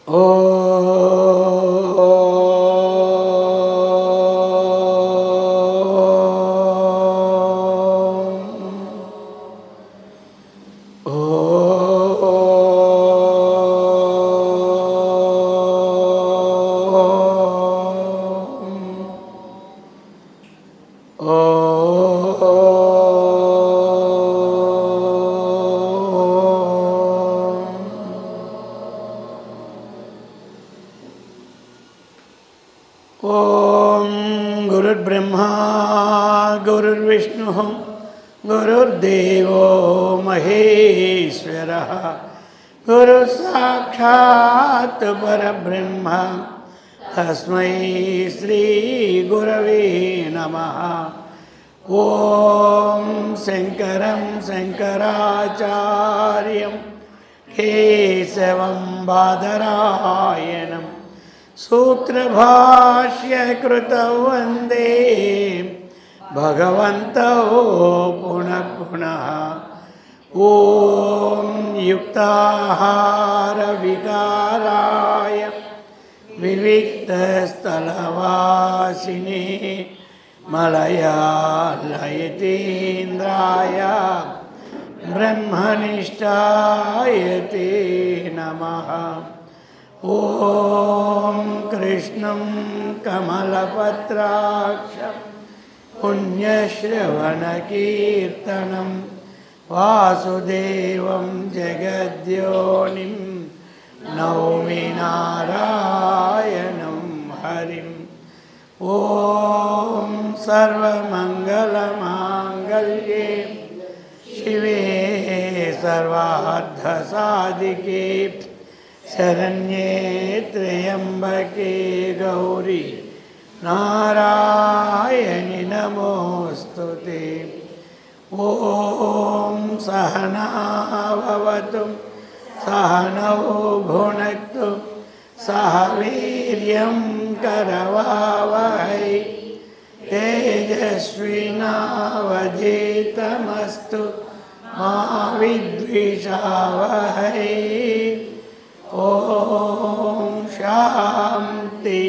ॐ गुरुर्ब्रह्मा गुरुर्विष्णुः गुरुर्देवो महेश्वरः गुरुसाक्षात् परब्रह्म तस्मै श्रीगुरवे नमः ॐ शङ्करं शङ्कराचार्यं केशवं बादरायणम् सूत्रभाष्यकृतौ वन्दे भगवन्तौ पुनः पुनः ॐ युक्ताहारविकाराय विविक्तस्थलवासिने मलयालयतीन्द्राय ब्रह्मनिष्ठाय ते नमः ॐ कृष्णं कमलपत्राक्षं पुण्यश्रवणकीर्तनं वासुदेवं जगद्योनिं नौमि नारायणं हरिम् ॐ सर्वमङ्गलमाङ्गल्ये शिवे सर्वार्धसाधिके शरण्ये त्र्यम्बके गौरी नारायणि नमोऽस्तु ते ॐ सहनाभवतु सहनौ भुनक्तु सह वीर्यं करवावहै तेजस्विनावधीतमस्तु मा विद्विषावहै ॐ शान्ति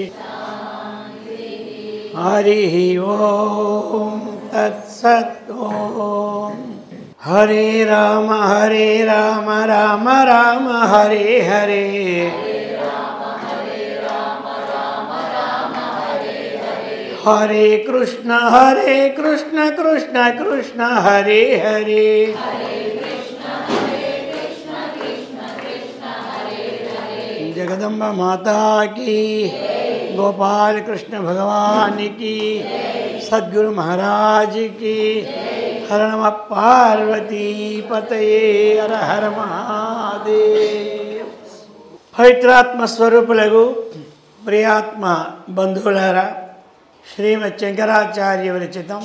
हरिः ॐ तत्सत् ॐ हरे राम हरे राम राम राम हरे हरे हरे कृष्ण हरे कृष्ण कृष्ण कृष्ण हरे हरे जगदम्बा माता की गोपाल कृष्ण भगवान की सद्गुरु महाराज की हर नम पार्वती पतये हर हर మహాదేవ్ పవిత్రాత్మ స్వరూపులకు ప్రియాత్మ బంధువులారా శ్రీమద్ శంకరాచార్య విరచితం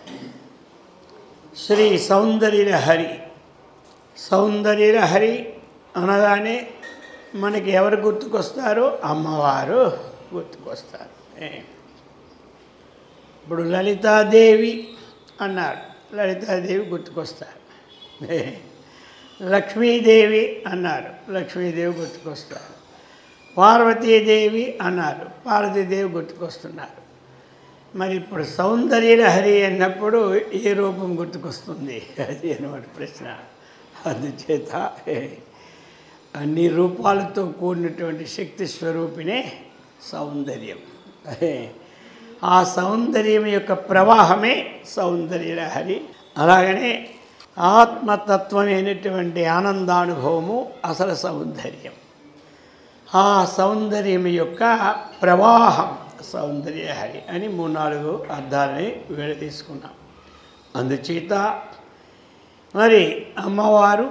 శ్రీ సౌందర్యలహరి సౌందర్యలహరి అనగానే మనకి ఎవరు గుర్తుకొస్తారో అమ్మవారు గుర్తుకొస్తారు ఏ. ఇప్పుడు లలితాదేవి అన్నారు లలితాదేవి గుర్తుకొస్తారు ఏ. లక్ష్మీదేవి అన్నారు లక్ష్మీదేవి గుర్తుకొస్తారు పార్వతీదేవి అన్నారు పార్వతీదేవి గుర్తుకొస్తున్నారు మరి ఇప్పుడు సౌందర్యలహరి అన్నప్పుడు ఏ రూపం గుర్తుకొస్తుంది అది అనమాట ప్రశ్న అందుచేత ఏ, అన్ని రూపాలతో కూడినటువంటి శక్తి స్వరూపిణే సౌందర్యం ఏ, ఆ సౌందర్యం యొక్క ప్రవాహమే సౌందర్యలహరి అలాగనే ఆత్మతత్వమైనటువంటి ఆనందానుభవము అసలు సౌందర్యం ఆ సౌందర్యం యొక్క ప్రవాహం సౌందర్యహరి అని మూడు నాలుగు అర్థాలని విడదీసుకున్నాం అందుచేత మరి అమ్మవారు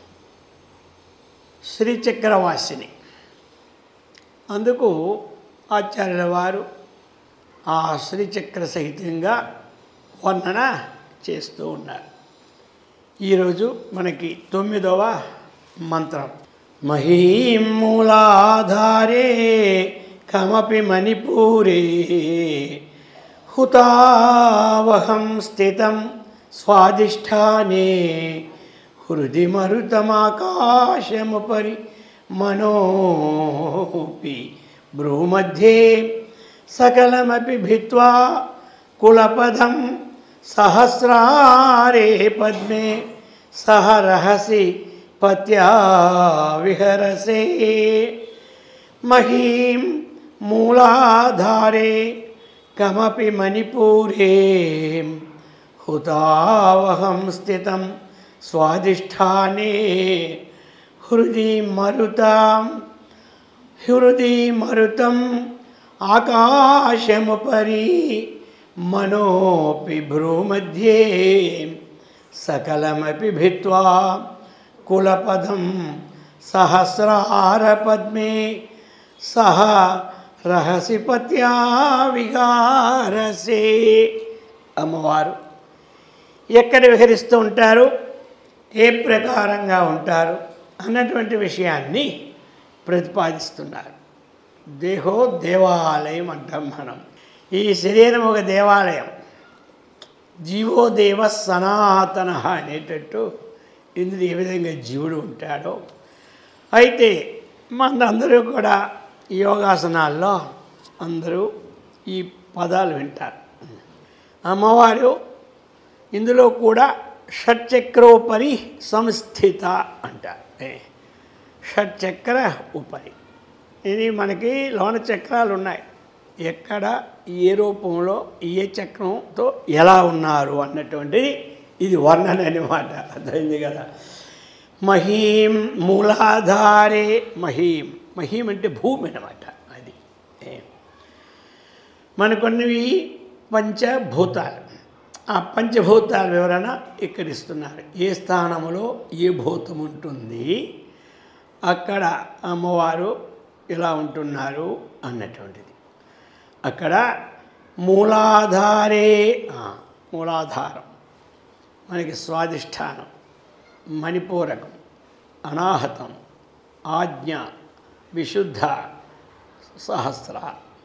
శ్రీచక్రవాసిని అందుకు ఆచార్యుల వారు ఆ శ్రీచక్ర సహితంగా వర్ణన చేస్తూ ఉన్నారు ఈరోజు మనకి తొమ్మిదవ మంత్రం మహీమూలాధారే కమపి మణిపూరే హుతావహం స్థితం స్వాదిష్టానే హృది మరుతమాకాశముపరి మనోపి భ్రూमध्ये సకలమపి భిత్వా కులపదం సహస్రారే పద్మే సహ రహసి పత్యా విహరసే మహీం మూలాధారే కమపి మణిపూరే హుతావహం స్థితం స్వాదిష్టానే హృది మరుతాం హృది మరుతం ఆకాశముపరి మనోపి భ్రూमध्ये సకలమపి భిత్వా కులపదం సహస్రారపద్మే సహ రహసి పత్యా విహారసే అమ్మవారు ఎక్కడ విహరిస్తూ ఉంటారు ఏ ప్రకారంగా ఉంటారు అన్నటువంటి విషయాన్ని ప్రతిపాదిస్తున్నారు దేహో దేవాలయం అంటాం మనం ఈ శరీరం ఒక దేవాలయం జీవో దేవ సనాతన అనేటట్టు ఇందులో ఏ విధంగా జీవుడు ఉంటాడో అయితే మనందరూ కూడా యోగాసనాల్లో అందరూ ఈ పదాలు వింటారు అమ్మవారు ఇందులో కూడా షట్చక్రోపరి సంస్థిత అంటారు ఏ, షట్చక్ర ఉపరి ఇది మనకి లోన చక్రాలు ఉన్నాయి ఎక్కడ ఏ రూపంలో ఏ చక్రంతో ఎలా ఉన్నారు అన్నటువంటిది ఇది వర్ణన అనమాట అర్థమైంది కదా మహీం మూలాధారే మహీం మహీం అంటే భూమి అనమాట అది ఏ. మనకున్నవి పంచభూతాలు ఆ పంచభూతాల వివరణ ఇక్కడ ఇస్తున్నారు ఏ స్థానంలో ఏ భూతం ఉంటుంది అక్కడ అమ్మవారు ఎలా ఉంటున్నారు అన్నటువంటిది అక్కడ మూలాధారే ఆ, మూలాధారం మనకి స్వాదిష్టానం మణిపూరకం అనాహతం ఆజ్ఞ విశుద్ధ సహస్ర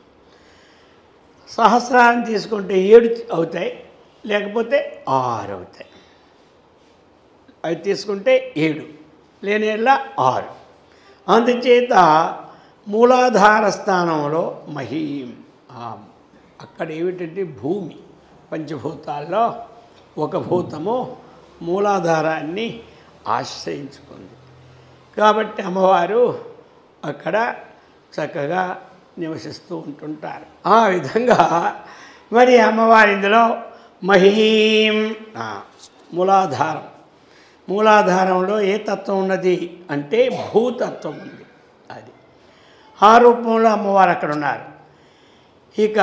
సహస్రాన్ని తీసుకుంటే ఏడు అవుతాయి లేకపోతే ఆరు అవుతాయి అవి తీసుకుంటే ఏడు లేనేళ్ళ ఆరు అందుచేత మూలాధార స్థానంలో మహీం ఆ, అక్కడ ఏమిటంటే భూమి పంచభూతాల్లో ఒక భూతము మూలాధారాన్ని ఆశ్రయించుకుంది కాబట్టి అమ్మవారు అక్కడ చక్కగా నివసిస్తూ ఉంటుంటారు ఆ విధంగా మరి అమ్మవారి ఇందులో మహీం ఆ, మూలాధారం మూలాధారంలో ఏ తత్వం ఉన్నది అంటే భూతత్వం ఉంది అది ఆ రూపంలో అమ్మవారు అక్కడ ఉన్నారు ఇక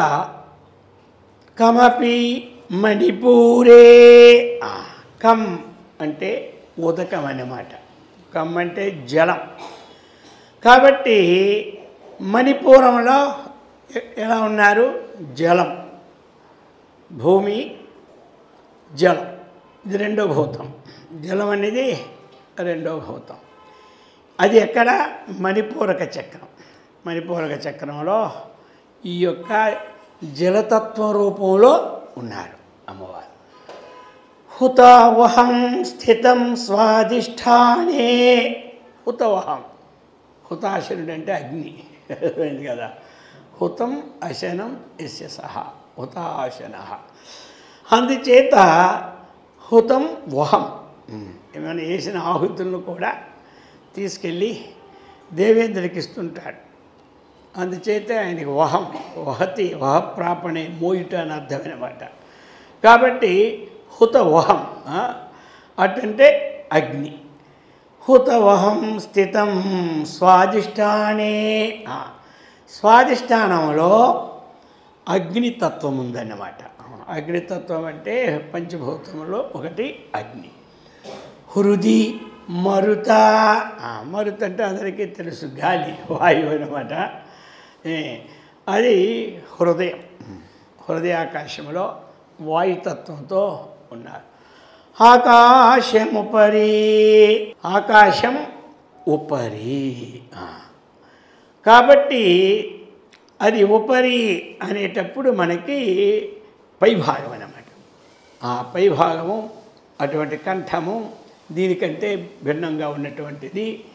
కమపి మణిపూరే ఆ, కం అంటే ఉదకం అన్నమాట కమ్ అంటే జలం కాబట్టి మణిపూరంలో ఎ- ఎలా ఉన్నారు జలం భూమి జలం ఇది రెండో భూతం జలం అనేది రెండో భూతం అది ఎక్కడ మణిపూరక చక్రం మణిపూరక చక్రంలో ఈ యొక్క జలతత్వ రూపంలో ఉన్నారు అమ్మవారు హుతావహం స్థితం స్వాదిష్టానే హుతవహం హుతాశనుడు అంటే అగ్ని అర్థమైంది కదా హుతం అశనం ఎస్య సహ హుతాశన అందుచేత హుతం వహం ఏమైనా వేసిన ఆహుతులను కూడా తీసుకెళ్ళి దేవేంద్రుడికి ఇస్తుంటాడు అందుచేత ఆయనకి వహం వహతి వహప్రాపణే మోయుట అని అర్థమైనమాట కాబట్టి హుత వహం ఆ, అటంటే అగ్ని హుతవహం స్థితం స్వాదిష్టానే ఆ, స్వాదిష్టానంలో అగ్నితత్వం ఉందన్నమాట అగ్నితత్వం అంటే పంచభూతంలో ఒకటి అగ్ని హృది మరుత ఆ, మరుత అంటే అందరికీ తెలుసు గాలి వాయువు అనమాట ఏ, అది హృదయం హృదయాకాశంలో వాయుతత్వంతో ఉన్నారు ఆకాశముపరి ఆకాశం ఉపరి ఆ. కాబట్టి అది ఉపరి అనేటప్పుడు మనకి పైభాగం అన్నమాట ఆ పైభాగము అటువంటి కంఠము దీనికంటే భిన్నంగా ఉన్నటువంటిది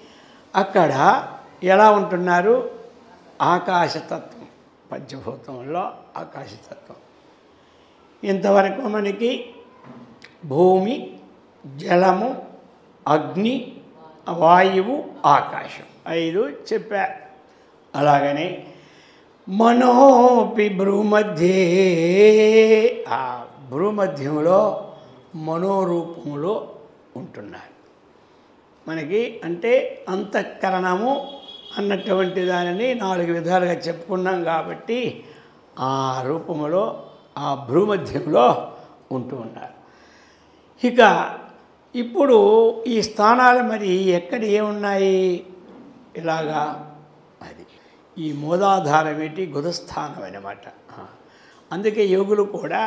అక్కడ ఎలా ఉంటున్నారు ఆకాశతత్వం పంచభూతంలో ఆకాశతత్వం ఇంతవరకు మనకి భూమి జలము అగ్ని వాయువు ఆకాశం ఐదు చెప్పా అలాగనే మనోపి భ్రూమధ్యే ఆ భ్రూమధ్యంలో మనోరూపంలో ఉంటున్నారు మనకి అంటే అంతఃకరణము అన్నటువంటి దానిని నాలుగు విధాలుగా చెప్పుకున్నాం కాబట్టి ఆ రూపములో ఆ భ్రూమధ్యంలో ఉంటూ ఉన్నారు ఇక ఇప్పుడు ఈ స్థానాలు మరి ఎక్కడ ఏమున్నాయి ఇలాగా అది ఈ మూలాధారం ఏంటి గుధస్థానం అన్నమాట ఆ. అందుకే యోగులు కూడా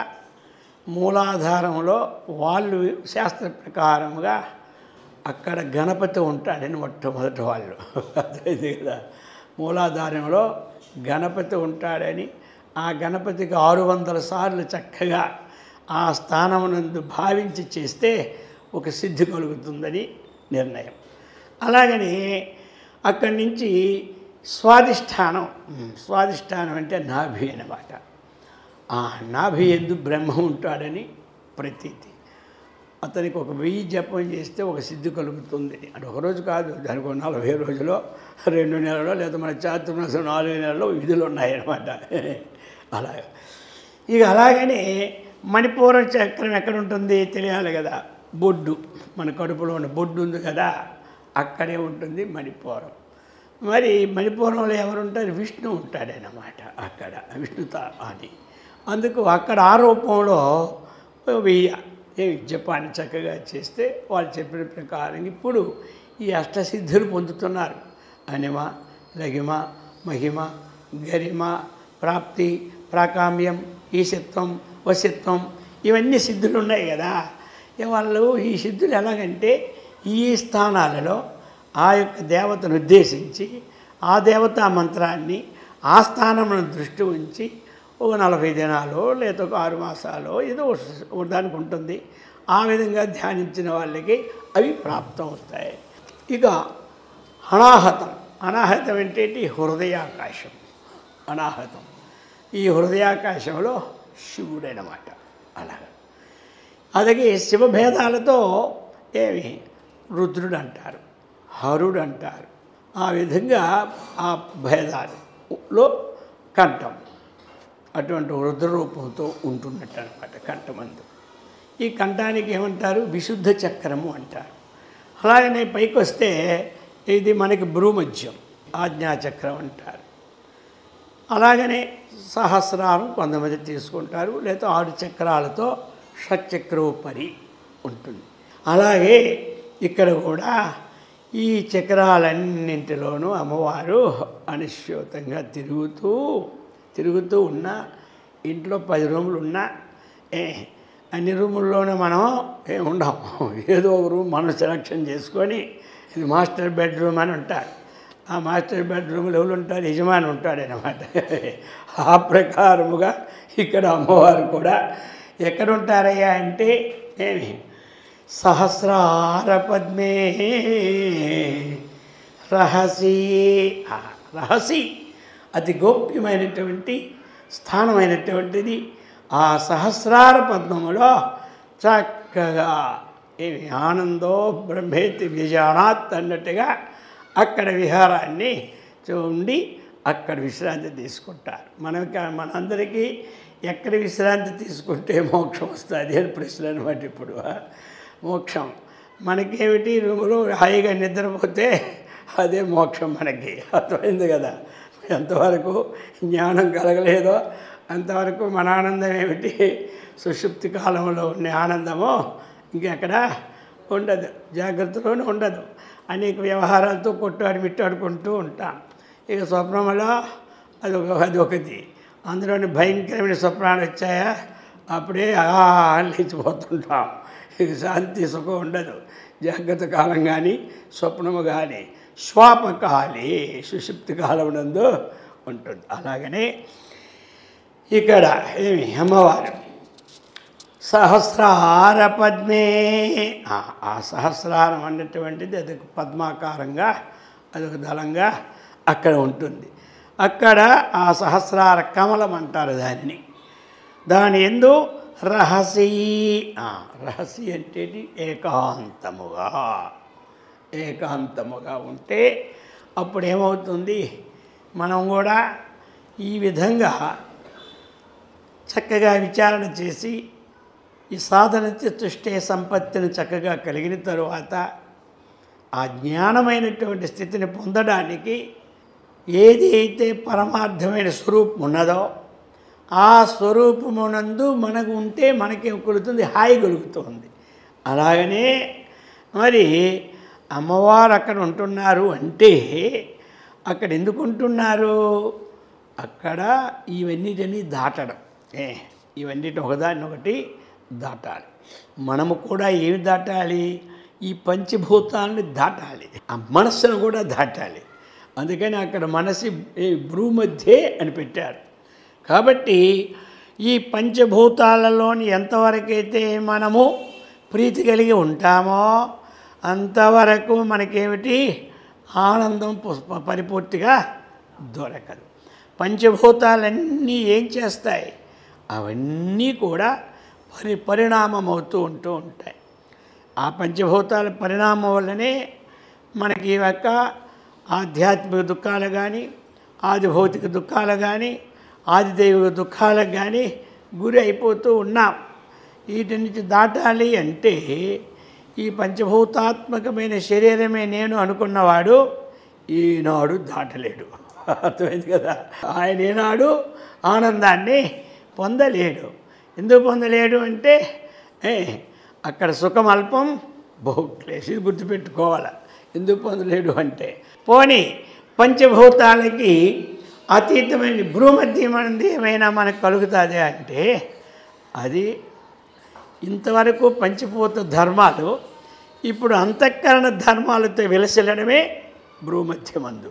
మూలాధారంలో వాళ్ళు శాస్త్ర ప్రకారముగా అక్కడ గణపతి ఉంటాడని మొట్టమొదటి వాళ్ళు అర్థమైంది కదా మూలాధారంలో గణపతి ఉంటాడని ఆ గణపతికి ఆరు వందల సార్లు చక్కగా ఆ స్థానమునందు భావించి చేస్తే ఒక సిద్ధి కలుగుతుందని నిర్ణయం అలాగని అక్కడి నుంచి స్వాదిష్టానం ఉమ్, స్వాదిష్టానం అంటే నాభి అన్నమాట ఆ నాభి ఎందు బ్రహ్మ ఉంటాడని ప్రతీతి అతనికి ఒక వెయ్యి జపం చేస్తే ఒక సిద్ధి కలుగుతుంది అంటే ఒక రోజు కాదు దానికి ఒక నలభై రోజులో రెండు నెలలో లేదా మన చాతుర్మాసం నాలుగు నెలల్లో విధులు ఉన్నాయన్నమాట అలాగే ఇక అలాగనే మణిపూర చక్రం ఎక్కడ ఉంటుంది తెలియాలి కదా బొడ్డు మన కడుపులో ఉన్న బొడ్డు ఉంది కదా అక్కడే ఉంటుంది మణిపూరం మరి మణిపూరంలో ఎవరుంటారు విష్ణు ఉంటాడనమాట అక్కడ విష్ణుత అని అందుకు అక్కడ ఆ రూపంలో వెయ్య ఏ జపాన్ని చక్కగా చేస్తే వాళ్ళు చెప్పిన ప్రకారం ఇప్పుడు ఈ అష్టసిద్ధులు పొందుతున్నారు అనిమ లగిమ మహిమ గరిమ ప్రాప్తి ప్రాకామ్యం ఈశత్వం వశత్వం ఇవన్నీ సిద్ధులు ఉన్నాయి కదా ఇక వాళ్ళు ఈ సిద్ధులు ఎలాగంటే ఈ స్థానాలలో ఆ యొక్క దేవతను ఉద్దేశించి ఆ దేవతా మంత్రాన్ని ఆ స్థానమును దృష్టి ఉంచి ఒక నలభై దినాలు లేదా ఒక ఆరు మాసాలు ఏదో ఒక దానికి ఉంటుంది ఆ విధంగా ధ్యానించిన వాళ్ళకి అవి ప్రాప్తం అవుతాయి ఇక అనాహతం అనాహతం ఏంటంటే హృదయాకాశం అనాహతం ఈ హృదయాకాశంలో శివుడు అన్నమాట అలాగా అలాగే శివభేదాలతో ఏమి రుద్రుడు అంటారు హరుడు అంటారు ఆ విధంగా ఆ భేదాలలో కంఠం అటువంటి రుద్ర రూపంతో ఉంటున్నట్టు అనమాట కంఠమందు ఈ కంఠానికి ఏమంటారు విశుద్ధ చక్రము అంటారు అలాగనే పైకి వస్తే ఇది మనకి భ్రూమధ్యం ఆజ్ఞాచక్రం అంటారు అలాగనే సహస్రారం కొంతమంది తీసుకుంటారు లేదా ఆరు చక్రాలతో షట్చక్రోపరి ఉంటుంది అలాగే ఇక్కడ కూడా ఈ చక్రాలన్నింటిలోనూ అమ్మవారు అనిశ్చితంగా తిరుగుతూ తిరుగుతూ ఉన్న ఇంట్లో పది రూములు ఉన్నా ఏ అన్ని రూముల్లోనూ మనం ఏ ఉండం ఏదో ఒక రూమ్ మనం సెలక్షన్ చేసుకొని ఇది మాస్టర్ బెడ్రూమ్ అని ఉంటారు ఆ మాస్టర్ బెడ్రూమ్లో ఎవరు ఉంటారు యజమాని ఉంటాడనమాట ఆ ప్రకారముగా ఇక్కడ అమ్మవారు కూడా ఎక్కడ ఉంటారయ్యా అంటే ఏమి సహస్రార పద్మే రహసి ఆ రహసి అతి గోప్యమైనటువంటి స్థానమైనటువంటిది ఆ సహస్రార పద్మములో చక్కగా ఏమి ఆనందో బ్రహ్మేతి విజానాత్ అన్నట్టుగా అక్కడ విహారాన్ని ఉండి అక్కడ విశ్రాంతి తీసుకుంటారు మనకి మనందరికీ ఎక్కడ విశ్రాంతి తీసుకుంటే మోక్షం వస్తుంది అని ప్రశ్న అనమాట ఇప్పుడు మోక్షం మనకేమిటి రూములో హాయిగా నిద్రపోతే అదే మోక్షం మనకి అర్థమైంది కదా ఎంతవరకు జ్ఞానం కలగలేదో అంతవరకు మన ఆనందం ఏమిటి సుషుప్తి కాలంలో ఉండే ఆనందమో ఇంకెక్కడ ఉండదు జాగ్రత్తలోనే ఉండదు అనేక వ్యవహారాలతో కొట్టాడు మిట్టాడుకుంటూ ఉంటాం ఇక స్వప్నంలో అదొక అదొకటి అందులోని భయంకరమైన స్వప్నాలు వచ్చాయా అప్పుడే ఆ లేచిపోతుంటాం ఇక శాంతి సుఖం ఉండదు జాగ్రత్త కాలం కానీ స్వప్నము కానీ స్వాపకాలి సుషుప్తి కాలం నందు ఉంటుంది అలాగనే ఇక్కడ ఏమి అమ్మవారు సహస్రార పద్మే ఆ- ఆ సహస్రారం అన్నటువంటిది అది పద్మాకారంగా అదొక దళంగా అక్కడ ఉంటుంది అక్కడ ఆ సహస్రార కమలం అంటారు దానిని దాని ఎందు రహసీ ఆ, రహసి అంటే ఏకాంతముగా ఏకాంతముగా ఉంటే అప్పుడు ఏమవుతుంది మనం కూడా ఈ విధంగా చక్కగా విచారణ చేసి ఈ సాధన చతుష్టే సంపత్తిని చక్కగా కలిగిన తరువాత ఆ జ్ఞానమైనటువంటి స్థితిని పొందడానికి ఏది అయితే పరమార్థమైన స్వరూపం ఉన్నదో ఆ స్వరూపమునందు మనకు ఉంటే మనకి కలుగుతుంది హాయి కలుగుతుంది అలాగనే మరి అమ్మవారు అక్కడ ఉంటున్నారు అంటే అక్కడ ఎందుకు ఉంటున్నారు అక్కడ ఇవన్నిటిని దాటడం ఏ ఇవన్నిటి ఒకదాన్ని ఒకటి దాటాలి మనము కూడా ఏమి దాటాలి ఈ పంచభూతాలని దాటాలి ఆ మనస్సును కూడా దాటాలి అందుకని అక్కడ మనసి ఈ భ్రూమధ్యే అని పెట్టారు కాబట్టి ఈ పంచభూతాలలోని ఎంతవరకైతే మనము ప్రీతి కలిగి ఉంటామో అంతవరకు మనకేమిటి ఆనందం పుష్ప పరిపూర్తిగా దొరకదు పంచభూతాలన్నీ ఏం చేస్తాయి అవన్నీ కూడా పరి పరిణామం అవుతూ ఉంటూ ఉంటాయి ఆ పంచభూతాల పరిణామం వల్లనే మనకి ఈ యొక్క ఆధ్యాత్మిక దుఃఖాలు కానీ ఆది భౌతిక దుఃఖాలు కానీ ఆది దైవిక దుఃఖాలకు కానీ గురి అయిపోతూ ఉన్నాం వీటి నుంచి దాటాలి అంటే ఈ పంచభూతాత్మకమైన శరీరమే నేను అనుకున్నవాడు ఈనాడు దాటలేడు అర్థమైంది కదా ఆయన ఈనాడు ఆనందాన్ని పొందలేడు ఎందుకు పొందలేడు అంటే ఏ, అక్కడ సుఖం అల్పం బహుక్లేశం ఇది గుర్తుపెట్టుకోవాలి ఎందుకు పొందలేడు అంటే పోని పంచభూతాలకి అతీతమైన భ్రూమధ్యమైనది ఏమైనా మనకు కలుగుతుంది అంటే అది ఇంతవరకు పంచభూత ధర్మాలు ఇప్పుడు అంతఃకరణ ధర్మాలతో విలసిల్లడమే భ్రూమధ్యమందు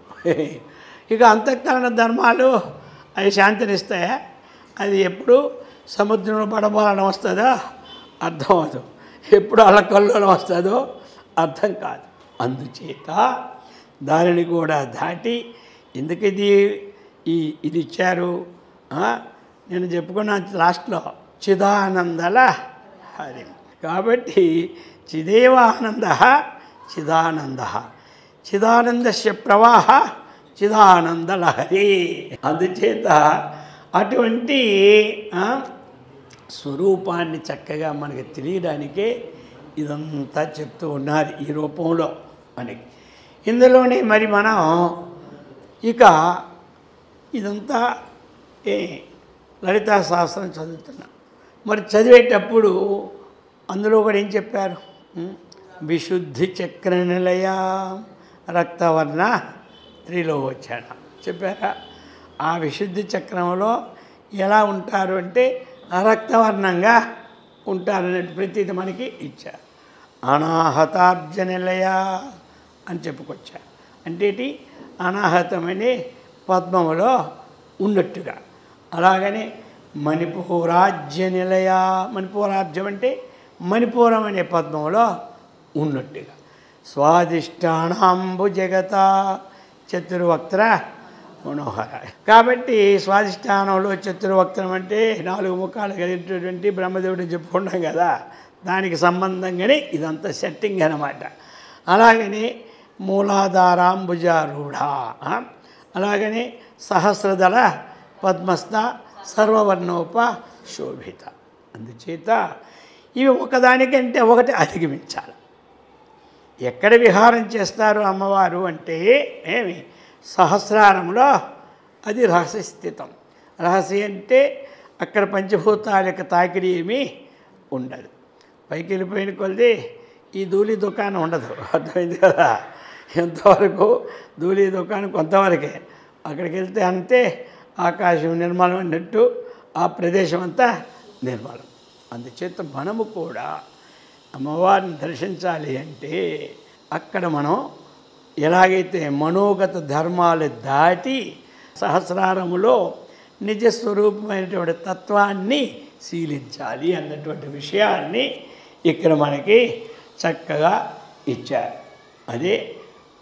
ఇక అంతఃకరణ ధర్మాలు అవి శాంతినిస్తాయా అది ఎప్పుడు సముద్రంలో పడబాలడం వస్తుందో అర్థం అవదు ఎప్పుడు అలకల్లోలం వస్తుందో అర్థం కాదు అందుచేత దానిని కూడా దాటి ఎందుకు ఇది ఈ ఇది ఇచ్చారు ఆ? నేను చెప్పుకున్నా లాస్ట్లో చిదానందల హరి కాబట్టి చిదేవానంద చిదానంద చిదానందస్య ప్రవాహ చిదానందలహరి అందుచేత అటువంటి ఆ, స్వరూపాన్ని చక్కగా మనకి తెలియడానికే ఇదంతా చెప్తూ ఉన్నారు ఈ రూపంలో మనకి ఇందులోనే మరి మనం ఇక ఇదంతా ఏ లలితా శాస్త్రం చదువుతున్నాం మరి చదివేటప్పుడు అందులో కూడా ఏం చెప్పారు ఉం? విశుద్ధి చక్ర నిలయ రక్తవర్ణ త్రిలోచన చెప్పారా ఆ విశుద్ధి చక్రంలో ఎలా ఉంటారు అంటే రక్తవర్ణంగా ఉంటారనే ప్రతీతి మనకి ఇచ్చారు అనాహతాబ్జ నిలయ అని చెప్పుకొచ్చారు అంటే ఏంటి? అనాహతమనే పద్మములో ఉన్నట్టుగా అలాగనే మణిపూరాజ్య నిలయ మణిపూరాజ్యం అంటే మణిపూరం అనే పద్మంలో ఉన్నట్టుగా స్వాదిష్టానాంబు జగత చతుర్వక్త్ర మనోహర కాబట్టి స్వాదిష్టానంలో చతుర్వక్త్రం అంటే నాలుగు ముఖాలు కలిగినటువంటి బ్రహ్మదేవుడిని చెప్పుకున్నాం కదా దానికి సంబంధంగానే ఇదంతా సెట్టింగ్ అనమాట అలాగనే మూలాధారాంబుజారూఢ ఆ? అలాగనే సహస్రదళ పద్మస్థ సర్వవర్ణోప శోభిత అందుచేత ఇవి ఒకదానికంటే ఒకటి అధిగమించాలి ఎక్కడ విహారం చేస్తారు అమ్మవారు అంటే ఏమి సహస్రారంలో అది రహస్య స్థితం రహస్య అంటే అక్కడ పంచభూతాల యొక్క తాకిడి ఏమీ ఉండదు పైకి వెళ్ళిపోయిన కొలది ఈ ధూళి దుకాణం ఉండదు అర్థమైంది కదా ఎంతవరకు ధూళి దుకాణం కొంతవరకే అక్కడికి వెళ్తే అంతే ఆకాశం నిర్మలం అన్నట్టు ఆ ప్రదేశం అంతా నిర్మలం అందుచేత మనము కూడా అమ్మవారిని దర్శించాలి అంటే అక్కడ మనం ఎలాగైతే మనోగత ధర్మాలు దాటి సహస్రారములో నిజస్వరూపమైనటువంటి తత్వాన్ని శీలించాలి అన్నటువంటి విషయాన్ని ఇక్కడ మనకి చక్కగా ఇచ్చారు అదే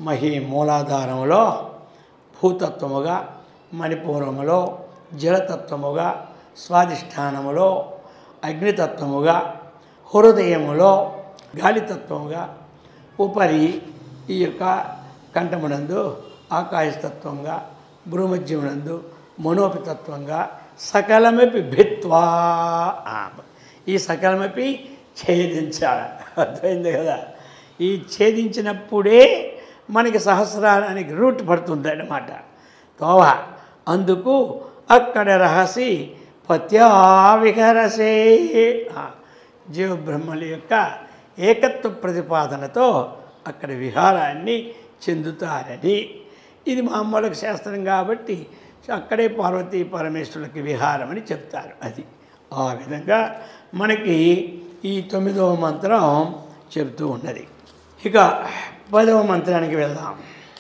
మహి మూలాధారములో భూతత్వముగా మణిపూర్వములో జలతత్వముగా స్వాధిష్టానములో అగ్నితత్వముగా హృదయములో గాలితత్వముగా ఉపరి ఈ యొక్క కంఠమునందు ఆకాశతత్వంగా భ్రూమధ్యమునందు మనోపితత్వంగా సకలమపి భిత్వా ఆ, ఈ సకలమపి ఛేదించాలి అర్థమైంది కదా ఈ ఛేదించినప్పుడే మనకి సహస్రానికి రూట్ పడుతుంది అన్నమాట తోవ అందుకు అక్కడ రహసి పత్యా విహరసే ఆ, జీవ బ్రహ్మల యొక్క ఏకత్వ ప్రతిపాదనతో అక్కడ విహారాన్ని చెందుతారని ఇది మామూలుగా శాస్త్రం కాబట్టి అక్కడే పార్వతీ పరమేశ్వరులకి విహారం అని చెప్తారు అది ఆ విధంగా మనకి ఈ తొమ్మిదవ మంత్రం చెబుతూ ఉన్నది ఇక పదవ మంత్రానికి వెళ్దాం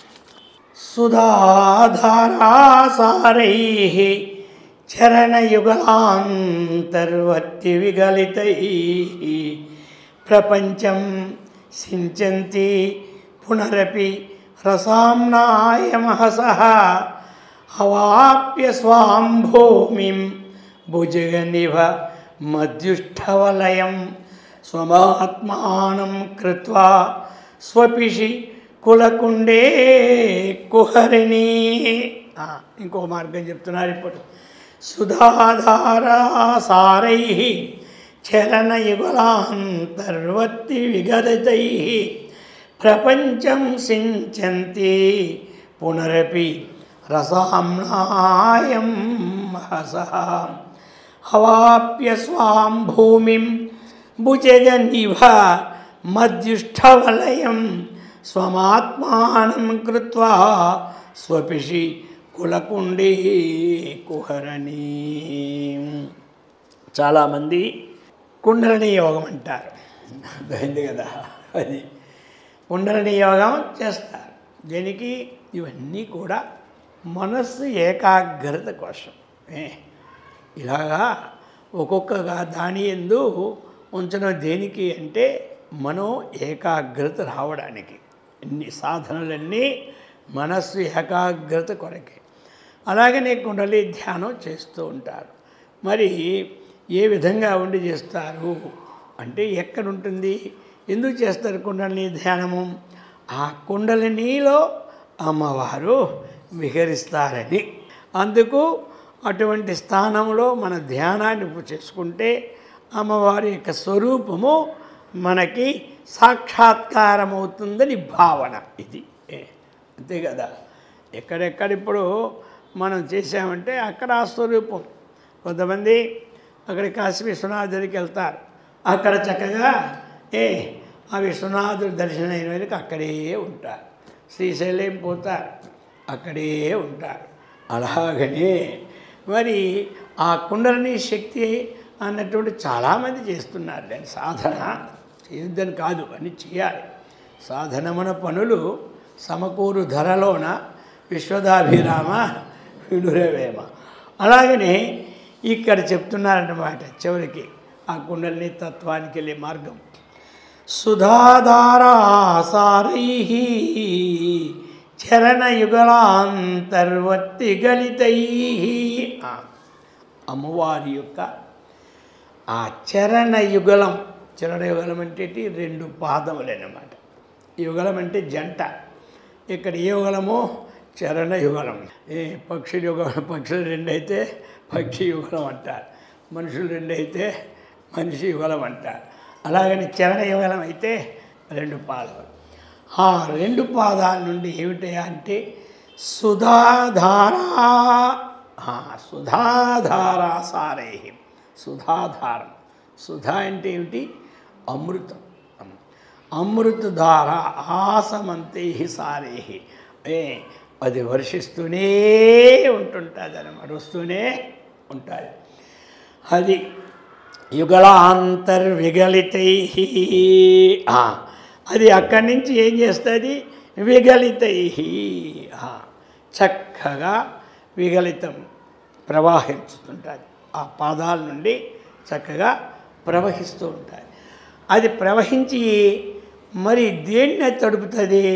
సుధాధారాసారై చరణయుగలాంతర్వర్తి విగలితై ప్రపంచం సించంతి పునరపి రసాంనాయమహస అవాప్య స్వాం భూమిం భుజగనివ మధ్యుష్ఠవలయం స్వమాత్మానం కృత్వా స్వపిషి కులకుండే కుహరిణి ఆ, ఇంకో మార్గం చెప్తున్నారు ఇప్పుడు సుధాధారాసారై చరణయుగలాంతర్వర్తి విగదితై ప్రపంచం సించంతి పునరపి రసాంనాయం హస హవాప్య స్వాం భూమిం భుజగనివ మధ్యుష్ఠవలయం స్వమాత్మానం కృత్వా స్వపిషి కులకుండే కుహరణి చాలామంది కుండలిని యోగం అంటారు అర్థమైంది కదా అది కుండలిని యోగం చేస్తారు దీనికి ఇవన్నీ కూడా మనస్సు ఏకాగ్రత కోసం ఏ ఇలాగా ఒక్కొక్కగా దాని ఎందు ఉంచడం దేనికి అంటే మనం ఏకాగ్రత రావడానికి ఇన్ని సాధనలన్నీ మనస్సు ఏకాగ్రత కొరకే అలాగనే కుండలి ధ్యానం చేస్తూ ఉంటారు మరి ఏ విధంగా ఉండి చేస్తారు అంటే ఎక్కడ ఉంటుంది ఎందుకు చేస్తారు కుండలిని ధ్యానము ఆ కుండలినిలో అమ్మవారు విహరిస్తారని అందుకు అటువంటి స్థానంలో మన ధ్యానాన్ని చేసుకుంటే అమ్మవారి యొక్క స్వరూపము మనకి సాక్షాత్కారమవుతుందని భావన ఇది ఏ, అంతే కదా ఎక్కడెక్కడిప్పుడు మనం చేసామంటే అక్కడ ఆ స్వరూపం కొంతమంది అక్కడ కాశీ విశ్వనాథుడికి వెళ్తారు అక్కడ చక్కగా ఏ ఆ విశ్వనాథుడి దర్శనం అయిన వాళ్ళకి అక్కడే ఉంటారు శ్రీశైలం పోతారు అక్కడే ఉంటారు అలాగనే మరి ఆ కుండలిని శక్తి అన్నటువంటి చాలామంది చేస్తున్నారు దాని సాధన చేయొద్దని కాదు అని చేయాలి సాధనమున పనులు సమకూరు ధరలోన విశ్వదాభిరామ విడురవేమ అలాగనే ఇక్కడ చెప్తున్నారన్నమాట చివరికి ఆ కుండలిని తత్వానికి వెళ్ళే మార్గం సుధాధారాసారై చరణయుగలాంతర్వర్తి గలితై ఆ, అమ్మవారి యొక్క ఆ చరణ యుగలం చరణ యుగలం అంటే ఏంటి? రెండు పాదములు అన్నమాట యుగలం అంటే జంట ఇక్కడ ఏ యుగలమో చరణ యుగలం ఏ పక్షుల యుగం పక్షులు రెండైతే పక్షి యుగలం అంటారు మనుషులు రెండైతే మనిషి యుగలం అంటారు అలాగని చరణ యుగలం అయితే రెండు పాదాలు ఆ రెండు పాదాల నుండి ఏమిటయా అంటే సుధాధారా ఆ, సుధాధారాసారై సుధాధారం సుధా అంటే ఏమిటి అమృతం అమృతధార ఆసమంతే సారే ఏ అది వర్షిస్తూనే ఉంటుంటుంది అనమాట వస్తూనే ఉంటుంది అది యుగలాంతర్విగలితై ఆ, అది అక్కడి నుంచి ఏం చేస్తుంది విగలితై ఆ, చక్కగా విగలితం ప్రవాహిస్తుంటుంది ఆ పాదాల నుండి చక్కగా ప్రవహిస్తూ ఉంటుంది అది ప్రవహించి మరి దేన్ని తడుపుతుంది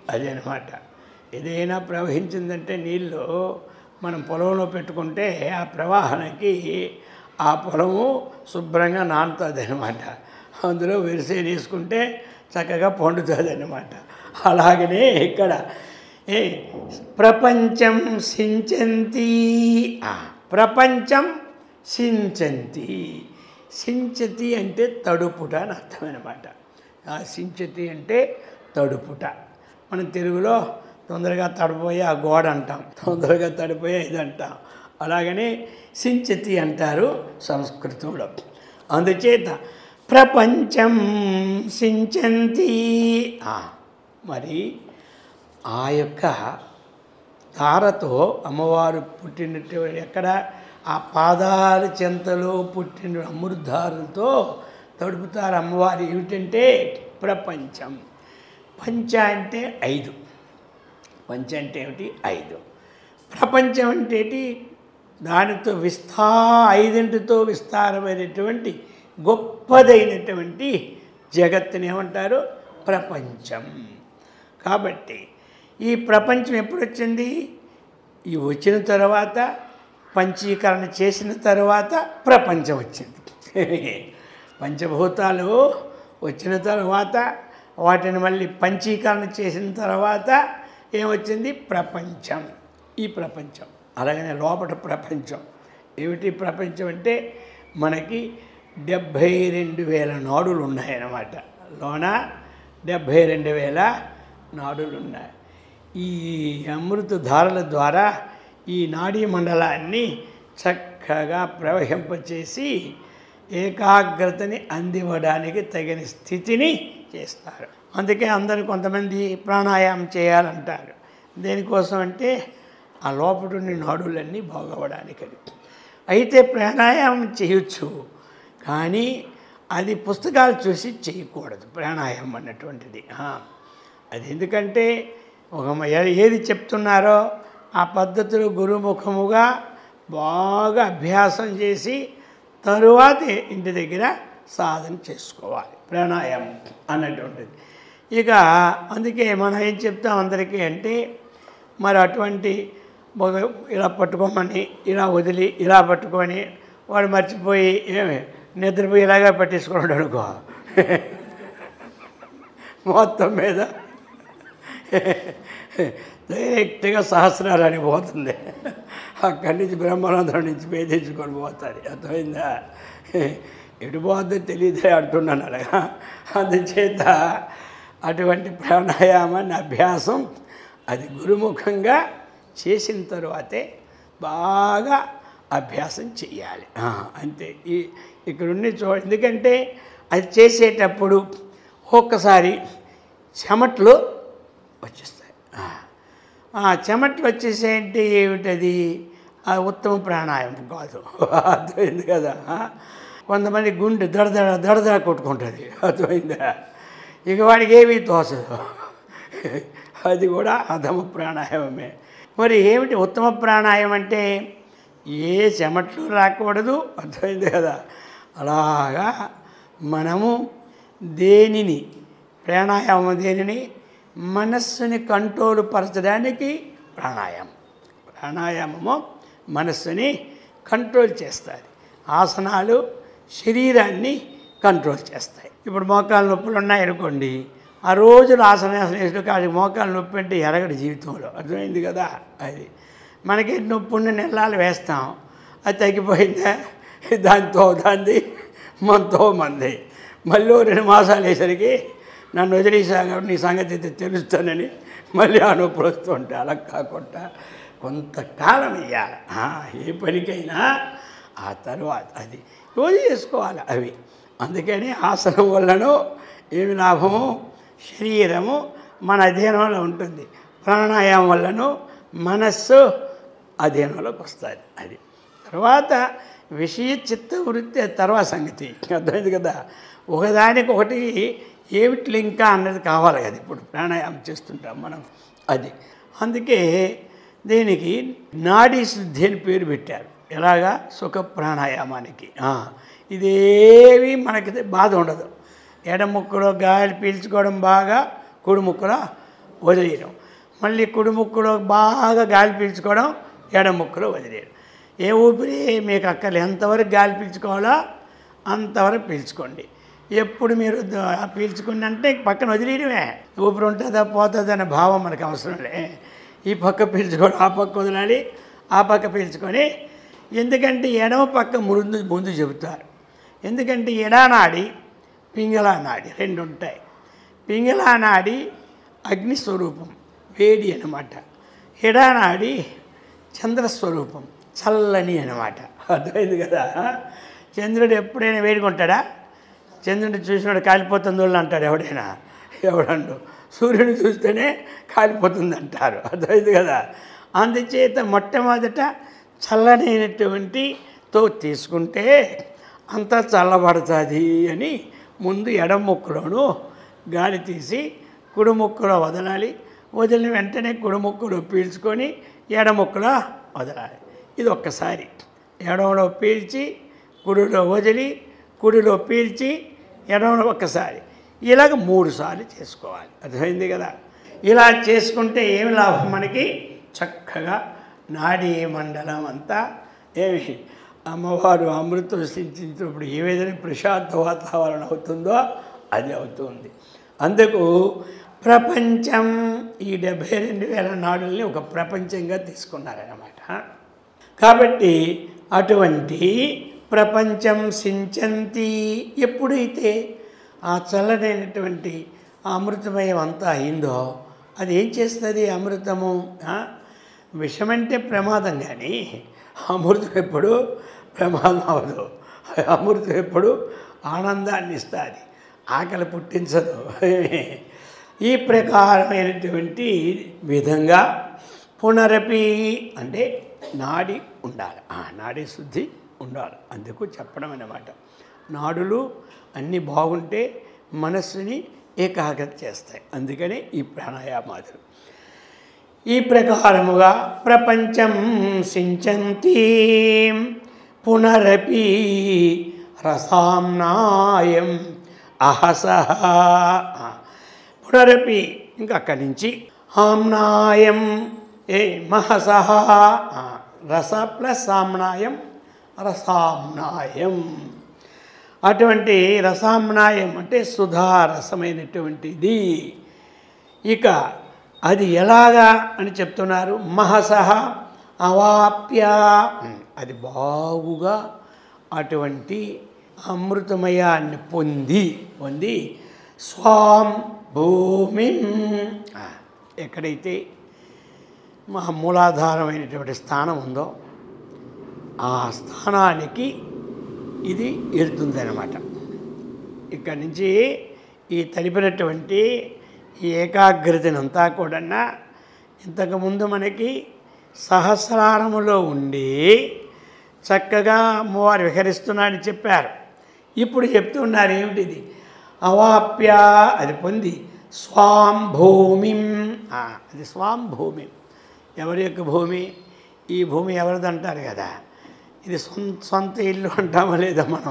అదనమాట ఏదైనా ప్రవహించిందంటే నీళ్ళు మనం పొలంలో పెట్టుకుంటే ఆ ప్రవాహానికి ఆ పొలము శుభ్రంగా నానుతుంది అనమాట అందులో వెరిసే వేసుకుంటే చక్కగా పండుతుంది అనమాట అలాగనే ఇక్కడ ఏ ప్రపంచం సించంతి ఆ, ప్రపంచం సించంతి సించతి అంటే తడుపుట అని అర్థం అనమాట ఆ సించతి అంటే తడుపుట మనం తెలుగులో తొందరగా తడిపోయే ఆ గోడ అంటాం తొందరగా తడిపోయే ఇది అంటాం అలాగనే సించతి అంటారు సంస్కృతంలో అందుచేత ప్రపంచం సించంతి ఆ, మరి ఆ యొక్క ధారతో అమ్మవారు పుట్టినట్టు ఎక్కడ ఆ పాదాల చెంతలో పుట్టిన అమృతాలతో తడుపుతారు అమ్మవారు ఏమిటంటే ప్రపంచం పంచ అంటే ఐదు పంచ అంటే ఏమిటి ఐదు ప్రపంచం అంటే ఏంటి? దానితో విస్తా ఐదింటితో విస్తారమైనటువంటి గొప్పదైనటువంటి జగత్తుని ఏమంటారు ప్రపంచం కాబట్టి ఈ ప్రపంచం ఎప్పుడు వచ్చింది ఈ వచ్చిన తర్వాత పంచీకరణ చేసిన తర్వాత ప్రపంచం వచ్చింది పంచభూతాలు వచ్చిన తర్వాత వాటిని మళ్ళీ పంచీకరణ చేసిన తర్వాత ఏమొచ్చింది ప్రపంచం ఈ ప్రపంచం అలాగనే లోపల ప్రపంచం ఏమిటి ప్రపంచం అంటే మనకి డెబ్భై రెండు వేల నాడులు ఉన్నాయన్నమాట లోన డెబ్భై రెండు వేల నాడులు ఉన్నాయి ఈ అమృత ధారల ద్వారా ఈ నాడీ మండలాన్ని చక్కగా ప్రవహింపచేసి ఏకాగ్రతని అందివ్వడానికి తగిన స్థితిని చేస్తారు అందుకే అందరూ కొంతమంది ప్రాణాయామం చేయాలంటారు దేనికోసం అంటే ఆ లోపలుండి నాడులన్నీ బాగవడానికి అయితే ప్రాణాయామం చేయొచ్చు కానీ అది పుస్తకాలు చూసి చేయకూడదు ప్రాణాయామం అన్నటువంటిది ఆ, అది ఎందుకంటే ఒక మ- ఏ- ఏది చెప్తున్నారో ఆ పద్ధతులు గురుముఖముగా బాగా అభ్యాసం చేసి తరువాత ఇంటి దగ్గర సాధన చేసుకోవాలి ప్రాణాయామం అన్నటువంటిది ఇక అందుకే మనం ఏం చెప్తాం అందరికీ అంటే మరి అటువంటి ఒక- ఇలా పట్టుకోమని ఇలా వదిలి ఇలా పట్టుకొని వాడు మర్చిపోయి ఏమి నిద్రపోయి ఇలాగే పట్టేసుకున్నాడు అనుకో మొత్తం మీద డైరెక్ట్గా సహస్రారానికి పోతుంది అక్కడి నుంచి బ్రహ్మానందం నుంచి భేదించుకొని పోతుంది అర్థమైందా ఎటు పోద్దో తెలియదే అంటున్నాను అలాగా అందుచేత అటువంటి ప్రాణాయామాన్ని అభ్యాసం అది గురుముఖంగా చేసిన తర్వాతే బాగా అభ్యాసం చెయ్యాలి ఆ, అంతే ఈ ఇక్కడుండి చూ ఎందుకంటే అది చేసేటప్పుడు ఒక్కసారి చెమట్లు వచ్చేస్తాయి ఆ. ఆ చెమట్లు వచ్చేసేంటి ఏమిటది ఆ ఉత్తమ ప్రాణాయామం కాదు అర్థమైంది కదా ఆ? కొంతమంది గుండె దడదడ దడదడ కొట్టుకుంటుంది అర్థమైందా ఇక వాడికి ఏమీ తోచదు అది కూడా అధమ ప్రాణాయామమే మరి ఏమిటి ఉత్తమ ప్రాణాయామం అంటే ఏ చెమట్లు రాకూడదు అర్థమైంది కదా అలాగా మనము దేనిని ప్రాణాయామం దేనిని మనస్సుని కంట్రోల్ పరచడానికి ప్రాణాయామం ప్రాణాయామము మనస్సుని కంట్రోల్ చేస్తుంది ఆసనాలు శరీరాన్ని కంట్రోల్ చేస్తాయి ఇప్పుడు మోకాలు నొప్పులు ఉన్నాయనుకోండి ఆ రోజులు ఆసనాసన వేసిన కాడికి మోకాలు నొప్పి అంటే ఎరగడు జీవితంలో అర్థమైంది కదా అది మనకి నొప్పి ఉన్న నెలలు వేస్తాం అది తగ్గిపోయిందా దాంతో దాంది మనతో మంది మళ్ళీ ఓ రెండు మాసాలు వేసరికి నన్ను వదిలేసాగా నీ సంగతి అయితే తెలుస్తానని మళ్ళీ ఆ నొప్పులు వస్తుంటాయి అలా కాకుండా కొంతకాలం ఇవ్వాలి ఏ పనికైనా ఆ తర్వాత అది రోజు చేసుకోవాలి అవి అందుకని ఆసనం వల్లనో ఏమి లాభము శరీరము మన అధీనంలో ఉంటుంది ప్రాణాయామం వల్లను మనస్సు అధీనంలోకి వస్తుంది అది తర్వాత విషయ చిత్త వృత్తి అది తర్వాత సంగతి అర్థమైంది కదా ఒకదానికి ఒకటి ఏమిటి లింకా అన్నది కావాలి కదా ఇప్పుడు ప్రాణాయామం చేస్తుంటాం మనం అది అందుకే దీనికి నాడీ శుద్ధి అని పేరు పెట్టారు ఎలాగా సుఖ ప్రాణాయామానికి ఆ, ఇదేవి మనకి బాధ ఉండదు ఎడ ముక్కలో గాలి పీల్చుకోవడం బాగా కుడి ముక్కలో వదిలేయడం మళ్ళీ కుడి ముక్కులో బాగా గాలి పీల్చుకోవడం ఎడ ముక్కులో వదిలేయడం ఏ ఊపిరి మీకు అక్కర్లేదు ఎంతవరకు గాలి పీల్చుకోవాలో అంతవరకు పీల్చుకోండి ఎప్పుడు మీరు ద- పీల్చుకుని అంటే పక్కన వదిలేయడమే ఊపిరి ఉంటుందా పోతుందా అనే భావం మనకు అవసరం లే ఈ పక్క పీల్చుకోవడం ఆ పక్క వదలాలి ఆ పక్క పీల్చుకొని ఎందుకంటే ఎడమ పక్క ముందు ముందు చెబుతారు ఎందుకంటే ఎడానాడి పింగళా నాడి రెండు ఉంటాయి పింగళా నాడి అగ్ని స్వరూపం వేడి అనమాట ఎడానాడి చంద్రస్వరూపం చల్లని అనమాట అర్థమైంది కదా చంద్రుడు ఎప్పుడైనా వేడుకుంటాడా చంద్రుడిని చూసినాడు కాలిపోతుంది వాళ్ళు అంటాడు ఎవడైనా ఎవడండు సూర్యుని చూస్తేనే కాలిపోతుంది అంటారు అర్థమైంది కదా అందుచేత మొట్టమొదట చల్లనైనటువంటి తో తీసుకుంటే అంతా చల్లబడుతుంది అని ముందు ఎడం ముక్కులోను గాలి తీసి కుడి ముక్కులో వదలాలి వదిలిన వెంటనే కుడి ముక్కులో పీల్చుకొని ఎడ ముక్కులో వదలాలి ఇది ఒక్కసారి ఎడమలో పీల్చి కుడిలో వదిలి కుడిలో పీల్చి ఎడమలో ఒక్కసారి ఇలాగ మూడు సార్లు చేసుకోవాలి అర్థమైంది కదా ఇలా చేసుకుంటే ఏమి లాభం మనకి చక్కగా నాడీ మండలం అంతా ఏమి అమ్మవారు అమృతం సించినప్పుడు ఏ విధంగా ప్రశాంత వాతావరణం అవుతుందో అది అవుతుంది అందుకు ప్రపంచం ఈ డెబ్భై రెండు వేల నాడుల్ని ఒక ప్రపంచంగా తీసుకున్నారన్నమాట కాబట్టి అటువంటి ప్రపంచం సించంతి ఎప్పుడైతే ఆ చల్లనైనటువంటి ఆ అమృతమయం అంతా అయిందో అది ఏం చేస్తుంది అమృతము ఆ? విషమంటే ప్రమాదం కానీ అమృతం ఎప్పుడు ప్రమాదం అవ్వదు అమృతం ఎప్పుడు ఆనందాన్ని ఇస్తుంది ఆకలి పుట్టించదు ఈ ప్రకారమైనటువంటి విధంగా పునరపి అంటే నాడి ఉండాలి ఆ నాడి శుద్ధి ఉండాలి అందుకు చెప్పడం అన్నమాట నాడులు అన్నీ బాగుంటే మనస్సుని ఏకాగ్రత చేస్తాయి అందుకని ఈ ప్రాణాయామాదులు ఈ ప్రకారముగా ప్రపంచం సించంతి పునరపి రసాంనాయం అహస పునరపి ఇంకా అక్కడి నుంచి ఆమ్నాయం ఏ మహసహ ఆ, రస ప్లస్ సామ్నాయం రసామ్నాయం అటువంటి రసామ్నాయం అంటే సుధారసమైనటువంటిది ఇక అది ఎలాగా అని చెప్తున్నారు మహసహ అవాప్య అది బాగుగా అటువంటి అమృతమయాన్ని పొంది పొంది స్వాం భూమి ఎక్కడైతే మా మూలాధారమైనటువంటి స్థానం ఉందో ఆ స్థానానికి ఇది వెళ్తుందన్నమాట ఇక్కడి నుంచి ఈ తడిపినటువంటి ఈ ఏకాగ్రతనంతా కూడా ఇంతకుముందు మనకి సహస్రారములో ఉండి చక్కగా అమ్మవారు విహరిస్తున్నాడని చెప్పారు ఇప్పుడు చెప్తున్నారు ఏమిటిది అవాప్య అది పొంది స్వాం భూమిం ఆ, అది స్వాం భూమి ఎవరి యొక్క భూమి ఈ భూమి ఎవరిది అంటారు కదా ఇది సొంత సొంత ఇల్లు అంటామా లేదా మనం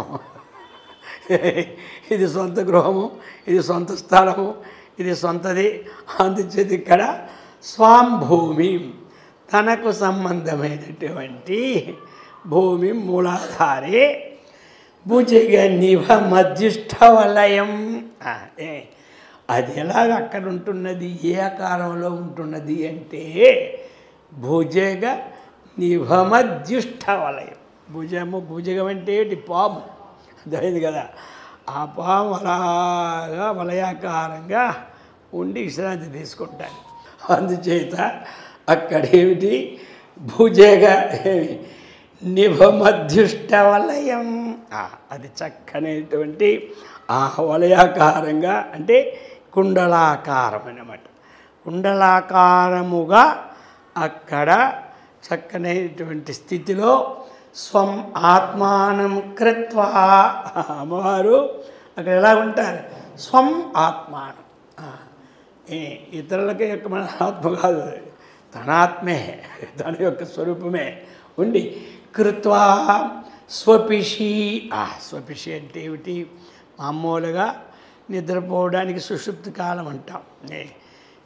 ఇది సొంత గృహము ఇది సొంత స్థలము ఇది సొంతది అందుచేది ఇక్కడ స్వాం భూమి తనకు సంబంధమైనటువంటి భూమి మూలాధారే భుజగ నిభ మధ్యస్థ వలయం ఆ, ఏ, అది ఎలాగ అక్కడ ఉంటున్నది ఏ ఆకారంలో ఉంటున్నది అంటే భుజగ నిభమధ్యుష్ట వలయం భుజము భుజగం అంటే ఏంటి పాము అర్థమైంది కదా ఆ పాము అలాగా వలయాకారంగా ఉండి విశ్రాంతి తీసుకుంటాడు అందుచేత అక్కడ ఏమిటి భుజగ ఏమి నిభమధ్యుష్ట వలయం ఆ, అది చక్కనైనటువంటి ఆ వలయాకారంగా అంటే కుండలాకారం అన్నమాట కుండలాకారముగా అక్కడ చక్కనైనటువంటి స్థితిలో స్వం ఆత్మానం కృత్వా అమ్మవారు అక్కడ ఎలా ఉంటారు స్వం ఆత్మానం ఆ, ఏ ఇతరులకి యొక్క మన ఆత్మ కాదు తన ఆత్మే తన యొక్క స్వరూపమే ఉండి కృత్వా స్వపిషి ఆ స్వపిషి అంటే ఏమిటి మామూలుగా నిద్రపోవడానికి సుషుప్తి కాలం అంటాం ఏ,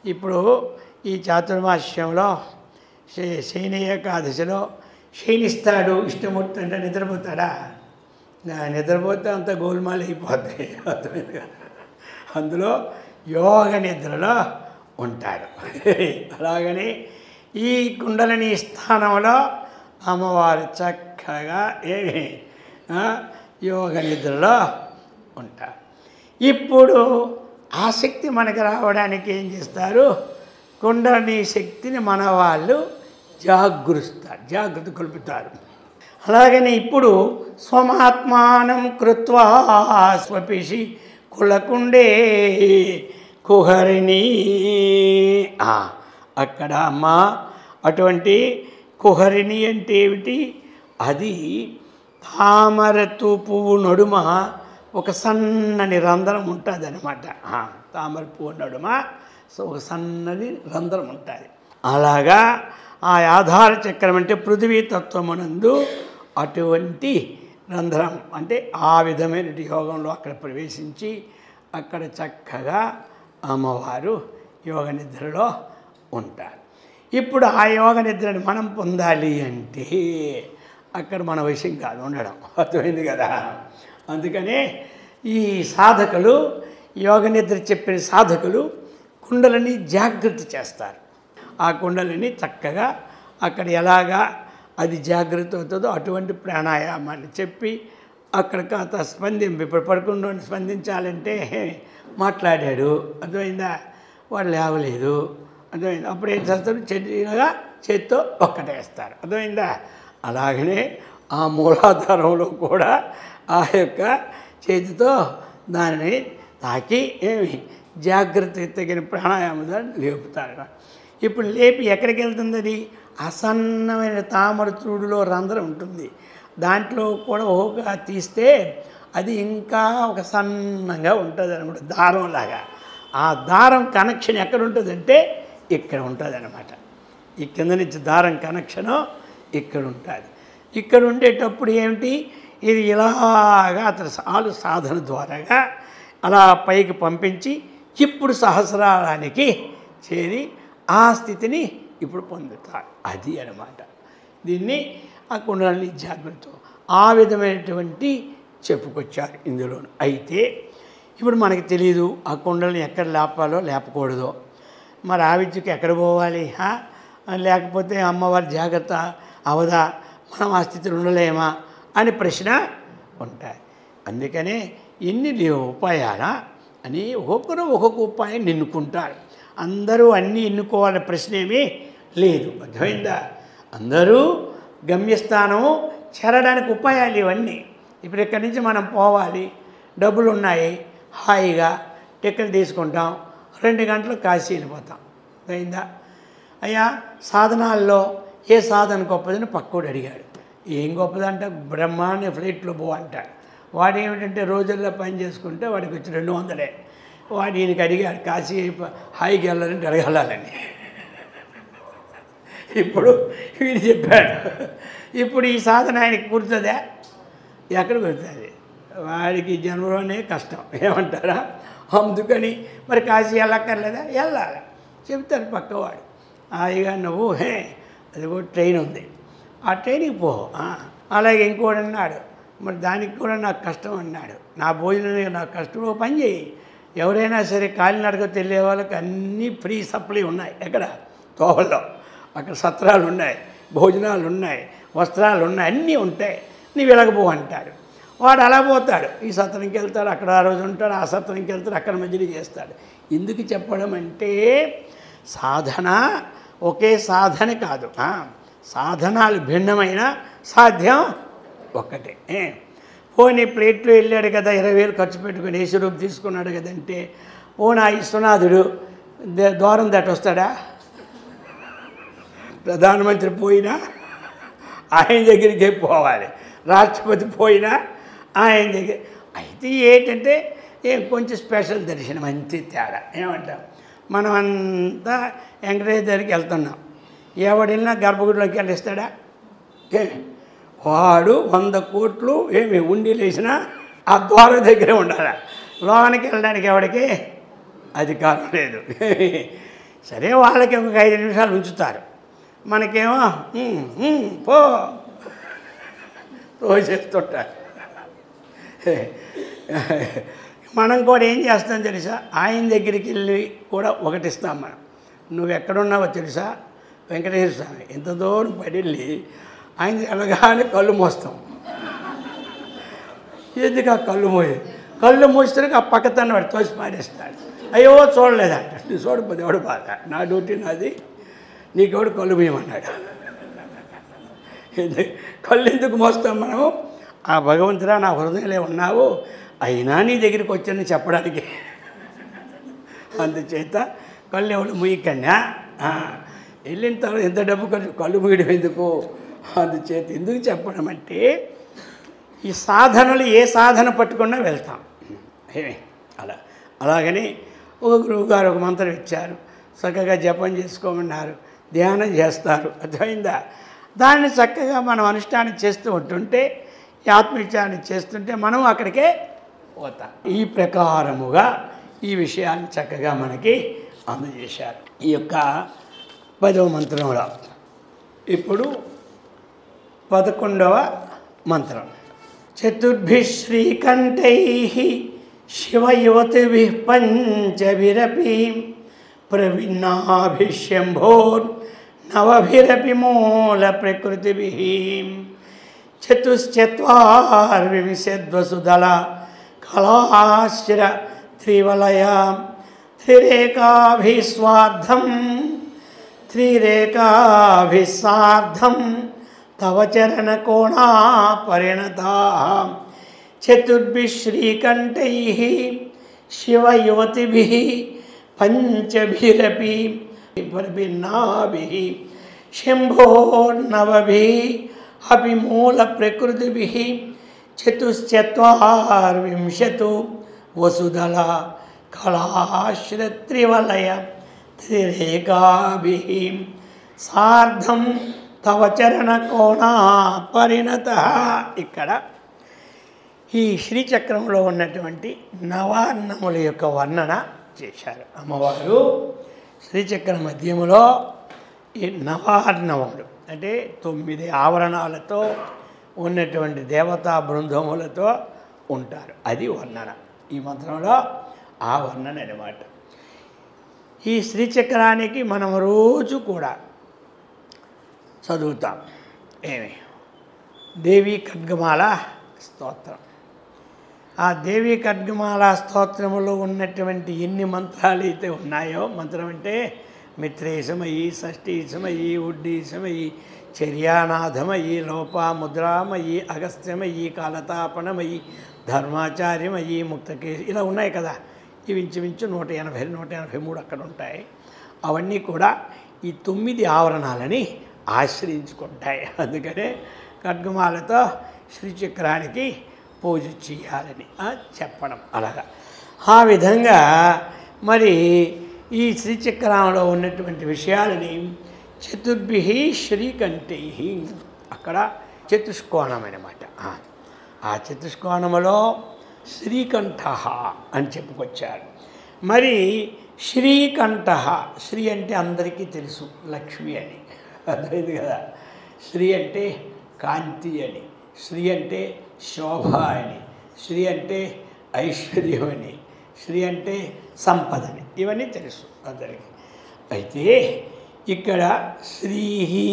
ఇప్పుడు ఈ చాతుర్మాస్యంలో శే- శయన ఏకాదశిలో క్షీణిస్తాడు ఇష్టమూర్తి అంటే నిద్రపోతాడా నా నిద్రపోతే అంత గోల్మాల్ అయిపోతాయి అర్థమైంది కదా? అందులో యోగ నిద్రలో ఉంటాడు అలాగని ఈ కుండలిని స్థానంలో అమ్మవారు చక్కగా ఏమి ఆ, యోగ నిద్రలో ఉంటారు ఇప్పుడు ఆ శక్తి మనకు రావడానికి ఏం చేస్తారు కుండలిని శక్తిని మన వాళ్ళు జాగృస్తారు జాగృతి కొలుపుతారు అలాగని ఇప్పుడు స్వమాత్మానం కృత్వా స్వపిషి కులకుండే కుహరిణి ఆ, అక్కడ అమ్మ అటువంటి కుహరిణి అంటే ఏమిటి అది తామరతు పువ్వు నడుమ ఒక సన్నని రంధ్రం ఉంటుంది అనమాట తామర పువ్వు నడుమ సో ఒక సన్నని రంధ్రం ఉంటుంది అలాగా ఆ ఆధార చక్రం అంటే పృథివీ తత్వమునందు అటువంటి రంధ్రం అంటే ఆ విధమైన యోగంలో అక్కడ ప్రవేశించి అక్కడ చక్కగా అమ్మవారు యోగ నిద్రలో ఉంటారు ఇప్పుడు ఆ యోగ నిద్రను మనం పొందాలి అంటే అక్కడ మన విషయం కాదు ఉండడం అర్థమైంది కదా అందుకనే ఈ సాధకులు యోగ నిద్ర చెప్పిన సాధకులు కుండలని జాగృతి చేస్తారు ఆ కుండలని చక్కగా అక్కడ ఎలాగా అది జాగ్రత్త అవుతుందో అటువంటి ప్రాణాయామాన్ని చెప్పి అక్కడ కాస్త స్పందింపు ఇప్పుడు పడుకుండా స్పందించాలంటే మాట్లాడాడు అర్థమైందా వాళ్ళు లేవలేదు అర్థమైంది అప్పుడు ఏం చేస్తారు చెట్టుగా చేత్తో ఒక్కటేస్తారు అర్థమైందా అలాగనే ఆ మూలాధారంలో కూడా ఆ యొక్క చేతితో దానిని తాకి ఏమి జాగ్రత్త తగిన ప్రాణాయామం లేపుతారు ఇప్పుడు లేపి ఎక్కడికి వెళ్తుంది అది అసన్నమైన తామర చూడులో రంధ్రం ఉంటుంది దాంట్లో కూడా ఒక తీస్తే అది ఇంకా ఒక సన్నంగా ఉంటుంది అనమాట దారంలాగా ఆ దారం కనెక్షన్ ఎక్కడ ఉంటుందంటే ఇక్కడ ఉంటుంది అనమాట ఈ కింద నుంచి దారం కనెక్షను ఇక్కడ ఉంటుంది ఇక్కడ ఉండేటప్పుడు ఏమిటి ఇది ఇలాగా అతని ఆలు సాధన ద్వారాగా అలా పైకి పంపించి ఇప్పుడు సహస్రానికి చేరి ఆ స్థితిని ఇప్పుడు పొందుతారు అది అన్నమాట దీన్ని ఆ కుండలని జాగ్రత్త ఆ విధమైనటువంటి చెప్పుకొచ్చారు ఇందులో అయితే ఇప్పుడు మనకి తెలియదు ఆ కుండలని ఎక్కడ లేపాలో లేపకూడదో మరి ఆ విద్యకి ఎక్కడ పోవాలి హా? లేకపోతే అమ్మవారి జాగ్రత్త అవదా మనం ఆ స్థితిలో ఉండలేమా అని ప్రశ్న ఉంటాయి అందుకనే ఎన్ని లేవు ఉపాయాలా అని ఒక్కొక్కరు ఒక్కొక్క ఉపాయం నిన్నుకుంటారు అందరూ అన్నీ ఎన్నుకోవాలనే ప్రశ్న ఏమీ లేదు అర్థమైందా అందరూ గమ్యస్థానం చేరడానికి ఉపాయాలు ఇవన్నీ ఇప్పుడు ఇక్కడి నుంచి మనం పోవాలి డబ్బులు ఉన్నాయి హాయిగా టికెట్ తీసుకుంటాం రెండు గంటలు కాశీ వెళ్ళిపోతాం అయిందా అయ్యా సాధనాల్లో ఏ సాధన గొప్పదని పక్కోడు అడిగాడు ఏం గొప్పదంటే బ్రహ్మాండ ఫ్లైట్లో పో అంటాడు వాడు ఏమిటంటే రోజుల్లో పని చేసుకుంటే వాడికి వచ్చి రెండు వందలే వాడు ఈయనకి అడిగాడు కాశీ ప- హాయికి వెళ్ళాలంటే అడగలని ఇప్పుడు వీడు చెప్పాడు ఇప్పుడు ఈ సాధన ఆయనకి కుడుతుందా ఎక్కడ కుడుతుంది వాడికి జన్మలోనే కష్టం ఏమంటారా అందుకని మరి కాశీ వెళ్ళక్కర్లేదా వెళ్ళాలి చెప్తారు పక్కవాడు హాయిగా నువ్వు హే అదిగో ట్రైన్ ఉంది ఆ ట్రైన్కి పో ఆ, అలాగే ఇంకోడు అన్నాడు మరి దానికి కూడా నాకు కష్టం అన్నాడు నా భోజనం నాకు కష్టం ఓ పని చేయి ఎవరైనా సరే కాలినడక తెలియ వాళ్ళకి అన్నీ ఫ్రీ సప్లై ఉన్నాయి ఎక్కడ తోవల్లో అక్కడ సత్రాలు ఉన్నాయి భోజనాలు ఉన్నాయి వస్త్రాలు ఉన్నాయి అన్నీ ఉంటాయి నీవు వెళ్ళకపో అంటాడు వాడు అలా పోతాడు ఈ సత్రంకి వెళ్తాడు అక్కడ ఆ రోజు ఉంటాడు ఆ సత్రంకి వెళ్తాడు అక్కడ మధ్యలో చేస్తాడు ఎందుకు చెప్పడం అంటే సాధన ఒకే సాధన కాదు ఆ, సాధనాలు భిన్నమైన సాధ్యం ఒక్కటే ఏ, పోనీ ప్లేట్లో వెళ్ళాడు కదా ఇరవై వేలు ఖర్చు పెట్టుకుని ఏసీ రూపు తీసుకున్నాడు కదంటే పోనీ ఆ విశ్వనాథుడు ద- ద్వారం దాటి వస్తాడా ప్రధానమంత్రి పోయినా ఆయన దగ్గరికే పోవాలి రాష్ట్రపతి పోయినా ఆయన దగ్గర అయితే ఏంటంటే ఏం కొంచెం స్పెషల్ దర్శనం అంతే తేడా ఏమంటాం మనం అంతా వెంకటేశ్వర దగ్గరికి వెళ్తున్నాం ఎవడైనా గర్భగుడిలోకి వెళ్ళిస్తాడా ఏ వాడు వంద కోట్లు ఏమి ఉండి లేచినా ఆ ద్వారం దగ్గరే ఉండాలి లోనికి వెళ్ళడానికి ఎవడికి అధికారం లేదు సరే వాళ్ళకి ఒక ఐదు నిమిషాలు ఉంచుతారు మనకేమో "ఉమ్, ఉమ్, పో చేస్తుంటారు మనం కూడా ఏం చేస్తాం తెలుసా ఆయన దగ్గరికి వెళ్ళి కూడా ఒకటి ఇస్తాం మనం నువ్వు ఎక్కడున్నావో తెలుసా వెంకటేశ్వర స్వామి ఎంత దూరం పడి వెళ్ళి ఆయన వెళ్ళగానే కళ్ళు మోస్తాం ఎందుకు ఆ కళ్ళు మోయి కళ్ళు మూస్తే ఆ పక్కతన్న వాడు తోసి పారేస్తాడు అయ్యో చూడలేదంట నువ్వు చూడకపోతే ఎవడు బాధ నా డ్యూటీ నాది నీకెవడు కళ్ళు మూయమన్నాడు ఎందుకు కళ్ళు ఎందుకు మోస్తాం మనము ఆ భగవంతుడా నా హృదయంలో ఉన్నావు అయినా నీ దగ్గరికి వచ్చానని చెప్పడానికి అందుచేత కళ్ళు ఎవడు ముయ్యకన్నా వెళ్ళిన తర్వాత ఎంత డబ్బు ఖర్చు కళ్ళు ముయ్యడం ఎందుకు అందుచేత ఎందుకు చెప్పడం అంటే ఈ సాధనలు ఏ సాధన పట్టుకున్నా వెళ్తాం ఏమి అలా అలాగని ఒక గురువు గారు ఒక మంత్రం ఇచ్చారు చక్కగా జపం చేసుకోమన్నారు ధ్యానం చేస్తారు అర్థమైందా దాన్ని చక్కగా మనం అనుష్ఠానం చేస్తూ ఉంటుంటే ఈ ఆత్మవిచారణ చేస్తుంటే మనం అక్కడికే పోతాం ఈ ప్రకారముగా ఈ విషయాన్ని చక్కగా మనకి అందజేశారు ఈ యొక్క పదవ మంత్రంలో ఇప్పుడు పదకొండవ మంత్రం చతుర్భిः శ్రీకంఠైः శివయువతిभिः పంచభిరపి ప్రవిన్నాభిः శంభోర్ నవభిరపి మూల ప్రకృతిభిः చతుశ్చత్వార్వింశద్వసుదల కళాశ్ర త్రివలయ త్రిరేకాభిస్వార్థం త్రిరేకాభిస్సార్థం తవ చరణకోణా పరిణతా చతుర్భిः శ్రీకంఠైः శివయువతిభిः పంచభిరపి పరిభిన్నాభిः శంభోర్నవభిः अपि मूलप्रकृतिभिः चतुश्चत्वार्विंशतु वसुदला कलाश्रत्रिवलय त्रिरेकाभिः సార్ధం తవ చరణ కోణా పరిణత ఇక్కడ ఈ శ్రీచక్రంలో ఉన్నటువంటి నవాన్నముల యొక్క వర్ణన చేశారు అమ్మవారు శ్రీచక్ర మధ్యములో ఈ నవార్ణములు అంటే తొమ్మిది ఆవరణాలతో ఉన్నటువంటి దేవతా బృందములతో ఉంటారు అది వర్ణన ఈ మంత్రంలో ఆ వర్ణన అనమాట ఈ శ్రీచక్రానికి మనం రోజు కూడా చదువుతాం ఏమి దేవి ఖడ్గమాల స్తోత్రం ఆ దేవి ఖడ్గమాల స్తోత్రములో ఉన్నటువంటి ఎన్ని మంత్రాలు అయితే ఉన్నాయో మంత్రం అంటే మిత్రేశమయి షష్ఠీశమయి ఉడ్డీశమయి చర్యానాథమయి లోపాముద్రామయి అగస్త్యమయి కాలతాపనమయి ధర్మాచార్యమయి ముక్తకేశి ఇలా ఉన్నాయి కదా ఇవి ఇంచుమించు నూట ఎనభై నూట ఎనభై మూడు అక్కడ ఉంటాయి అవన్నీ కూడా ఈ తొమ్మిది ఆవరణాలని ఆశ్రయించుకుంటాయి అందుకనే ఖడ్గమాలతో శ్రీచక్రానికి పూజ చేయాలని ఆ, చెప్పడం అలాగా ఆ విధంగా మరి ఈ శ్రీచక్రంలో ఉన్నటువంటి విషయాలని చతుర్భి శ్రీకంఠై అక్కడ చతుష్కోణం అనమాట ఆ, ఆ చతుష్కోణములో శ్రీకంఠ అని చెప్పుకొచ్చారు మరి శ్రీకంఠ శ్రీ అంటే అందరికీ తెలుసు లక్ష్మి అని అర్థమైంది కదా శ్రీ అంటే కాంతి అని శ్రీ అంటే శోభ అని శ్రీ అంటే ఐశ్వర్యం అని శ్రీ అంటే సంపదని ఇవన్నీ తెలుసు అందరికీ అయితే ఇక్కడ శ్రీ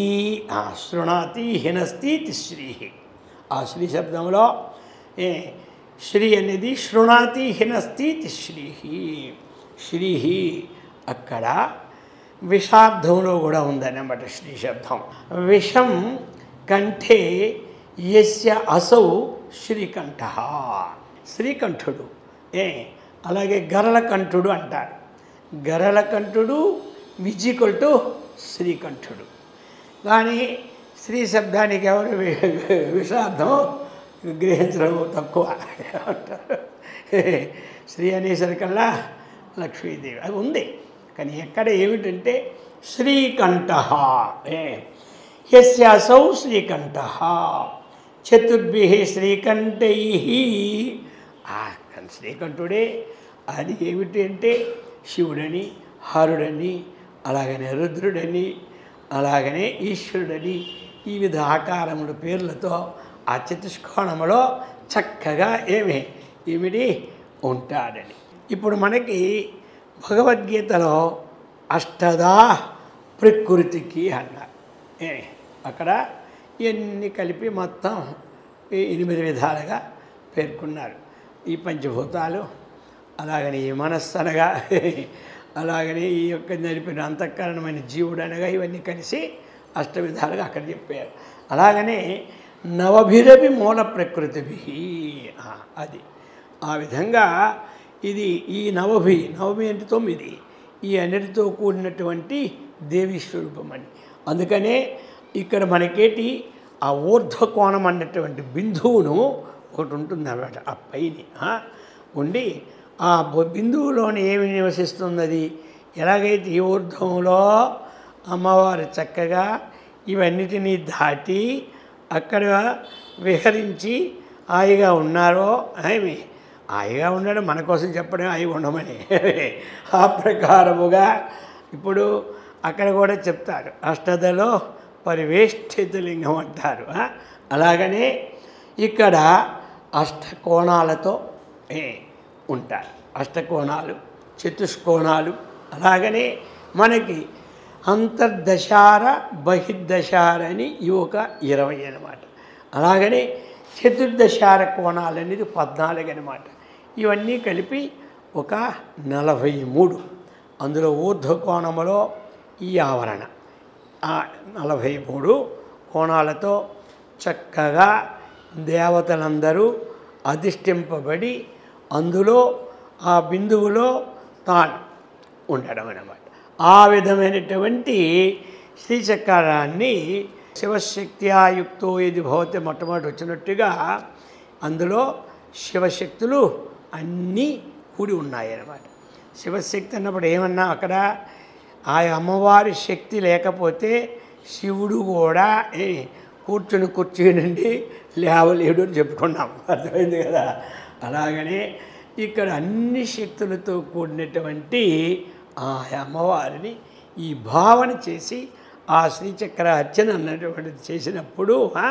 ఆ శృణాతి హినస్తి శ్రీ ఆ శ్రీ శబ్దంలో ఏ శ్రీ అనేది శృణాతి హినస్తి శ్రీ శ్రీ అక్కడ విషార్థంలో కూడా ఉందన్నమాట శ్రీ శబ్దం విషం కంఠే యస్య అసౌ శ్రీకంఠ శ్రీకంఠుడు ఏ అలాగే గరళకంఠుడు అంటారు గరళకంఠుడు విజికల్ టు శ్రీకంఠుడు కానీ స్త్రీ శబ్దానికి ఎవరు వి- విషార్థం గ్రహించడం తక్కువ అంటారు స్త్రీ అనేసరికల్లా లక్ష్మీదేవి అది ఉంది కానీ ఎక్కడ ఏమిటంటే శ్రీకంఠ ఏ యస్యాసౌ శ్రీకంఠ చతుర్భి శ్రీకంఠై ఆ శ్రీకంఠుడే అది ఏమిటి అంటే శివుడని హరుడని అలాగనే రుద్రుడని అలాగనే ఈశ్వరుడని ఈ విధ ఆకారముల పేర్లతో ఆ చతుష్కోణములో చక్కగా ఏమి ఈవిడి ఉంటాడని ఇప్పుడు మనకి భగవద్గీతలో అష్టదా ప్రకృతికి అన్నారు ఏ అక్కడ ఇవన్నీ కలిపి మొత్తం ఈ ఎనిమిది విధాలుగా పేర్కొన్నారు ఈ పంచభూతాలు అలాగని ఈ మనస్సు అనగా అలాగని ఈ యొక్క నడిపిన అంతఃకరణమైన జీవుడు అనగా ఇవన్నీ కలిసి అష్ట విధాలుగా అక్కడ చెప్పారు అలాగనే నవభిరవి మూల ప్రకృతిభి ఆ, అది ఆ విధంగా ఇది ఈ నవభి నవమి అంటే తొమ్మిది ఈ అన్నిటితో కూడినటువంటి దేవి స్వరూపం అని అందుకనే ఇక్కడ మనకేటి ఆ ఊర్ధ్వకోణం అన్నటువంటి బిందువును ఒకటి ఉంటుంది అన్నమాట ఆ పైని ఆ, ఉండి ఆ బొ- బిందువులోని ఏమి నివసిస్తున్నది ఎలాగైతే ఈ ఊర్ధ్వంలో అమ్మవారు చక్కగా ఇవన్నిటినీ దాటి అక్కడ విహరించి హాయిగా ఉన్నారో ఏమి హాయిగా ఉండడం మన కోసం చెప్పడం హాయిగా ఉండమని ఆ ప్రకారముగా ఇప్పుడు అక్కడ కూడా చెప్తారు అష్టదలో పరివేష్టిత లింగం అంటారు ఆ? అలాగనే ఇక్కడ అష్టకోణాలతో ఏ, ఉంటారు అష్టకోణాలు చతుష్కోణాలు అలాగనే మనకి అంతర్దశార బహిర్దశార అని ఇవి ఒక ఇరవై అనమాట అలాగనే చతుర్దశార కోణాలు అనేది పద్నాలుగు అనమాట ఇవన్నీ కలిపి ఒక నలభై మూడు అందులో ఊర్ధ్వ కోణములో ఈ ఆవరణ ఆ నలభై మూడు కోణాలతో చక్కగా దేవతలందరూ అధిష్ఠింపబడి అందులో ఆ బిందువులో తాను ఉండడం అన్నమాట ఆ విధమైనటువంటి శ్రీచక్రాన్ని శివశక్త్యాయుక్తో ఇది భవతి మొట్టమొదటి వచ్చినట్టుగా అందులో శివశక్తులు అన్నీ కూడి ఉన్నాయి శివశక్తి అన్నప్పుడు ఏమన్నా అక్కడ ఆ అమ్మవారి శక్తి లేకపోతే శివుడు కూడా ఏ కూర్చుని కుర్చీ నుండి లేవలేడు అని చెప్పుకున్నాం అర్థమైంది కదా అలాగనే ఇక్కడ అన్ని శక్తులతో కూడినటువంటి ఆ అమ్మవారిని ఈ భావన చేసి ఆ శ్రీచక్ర అర్చన అన్నటువంటిది చేసినప్పుడు ఆ,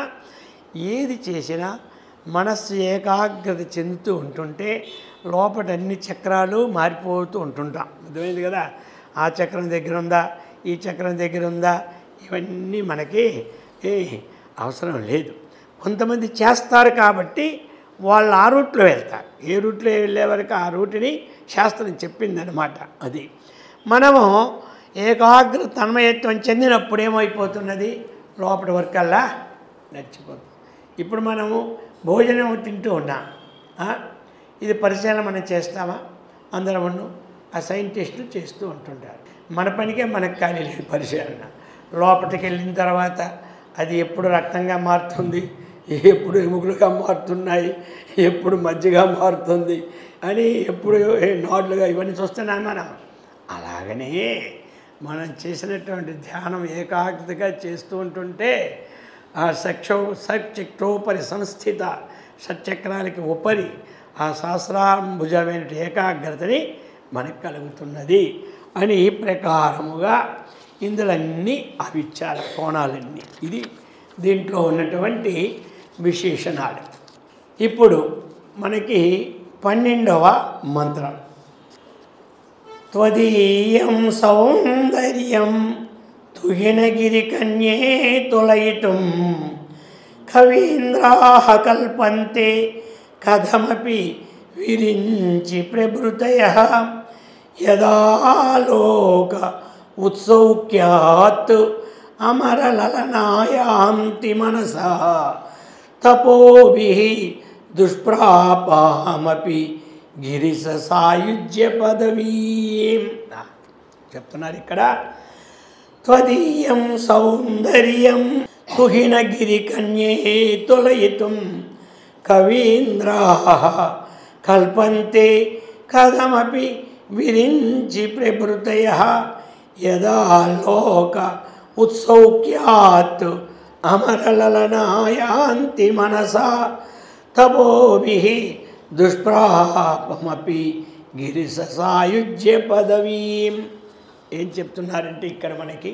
ఏది చేసినా మనస్సు ఏకాగ్రత చెందుతూ ఉంటుంటే లోపల అన్ని చక్రాలు మారిపోతూ ఉంటుంటాం అర్థమైంది కదా ఆ చక్రం దగ్గర ఉందా ఈ చక్రం దగ్గర ఉందా ఇవన్నీ మనకి ఏ అవసరం లేదు కొంతమంది చేస్తారు కాబట్టి వాళ్ళు ఆ రూట్లో వెళ్తారు ఏ రూట్లో వెళ్ళే వరకు ఆ రూట్ని శాస్త్రం చెప్పిందనమాట అది మనము ఏకాగ్ర తన్మయత్వం చెందినప్పుడు ఏమైపోతున్నది లోపటి వరకల్లా నడిచిపోతుంది ఇప్పుడు మనము భోజనం తింటూ ఉన్నాం ఆ? ఇది పరిశీలన మనం చేస్తామా అందరమును ఆ సైంటిస్టులు చేస్తూ ఉంటుంటారు మన పనికే మనకు ఖాళీ లేదు పరిశీలన లోపలికి వెళ్ళిన తర్వాత అది ఎప్పుడు రక్తంగా మారుతుంది ఎప్పుడు ఎముకలుగా మారుతున్నాయి ఎప్పుడు మజ్జిగా మారుతుంది అని ఎప్పుడు ఏ నాడులుగా ఇవన్నీ చూస్తున్నాం మనం అలాగనే మనం చేసినటువంటి ధ్యానం ఏకాగ్రతగా చేస్తూ ఉంటుంటే ఆ సక్షో సచక్రోపరి సంస్థిత సచక్రాలకి ఉపరి ఆ సహస్రాంభుజమైన ఏకాగ్రతని మనకు కలుగుతున్నది అని ఈ ప్రకారముగా ఇందులో అన్నీ అవిచ్చాల కోణాలన్నీ ఇది దీంట్లో ఉన్నటువంటి విశేషణాలు ఇప్పుడు మనకి పన్నెండవ మంత్రం త్వదీయం సౌందర్యం తుహినగిరికన్యే తులయితుం కవీంద్రా కల్పంతే కథమపి విరించి ప్రభృతయ యదాలోక ఉత్సౌక్యాత్ అమరలలనాయాంతి మనసా తపోభి దుష్ప్రాపామపి గిరిస సాయుజ్య పదవీం చెప్తున్నారు ఇక్కడ త్వదీయం సౌందర్యం కుహినగిరికన్యే తులయితుం కవీంద్రా కల్పంతే కథమపి విరించి ప్రభృతయ యదా లోక ఉత్సౌక్యాత్ అమరలలనాయాంతి మనసా తపోభి దుష్ప్రాపమపి గిరిస సాయుజ్య పదవీం ఏం చెప్తున్నారంటే ఇక్కడ మనకి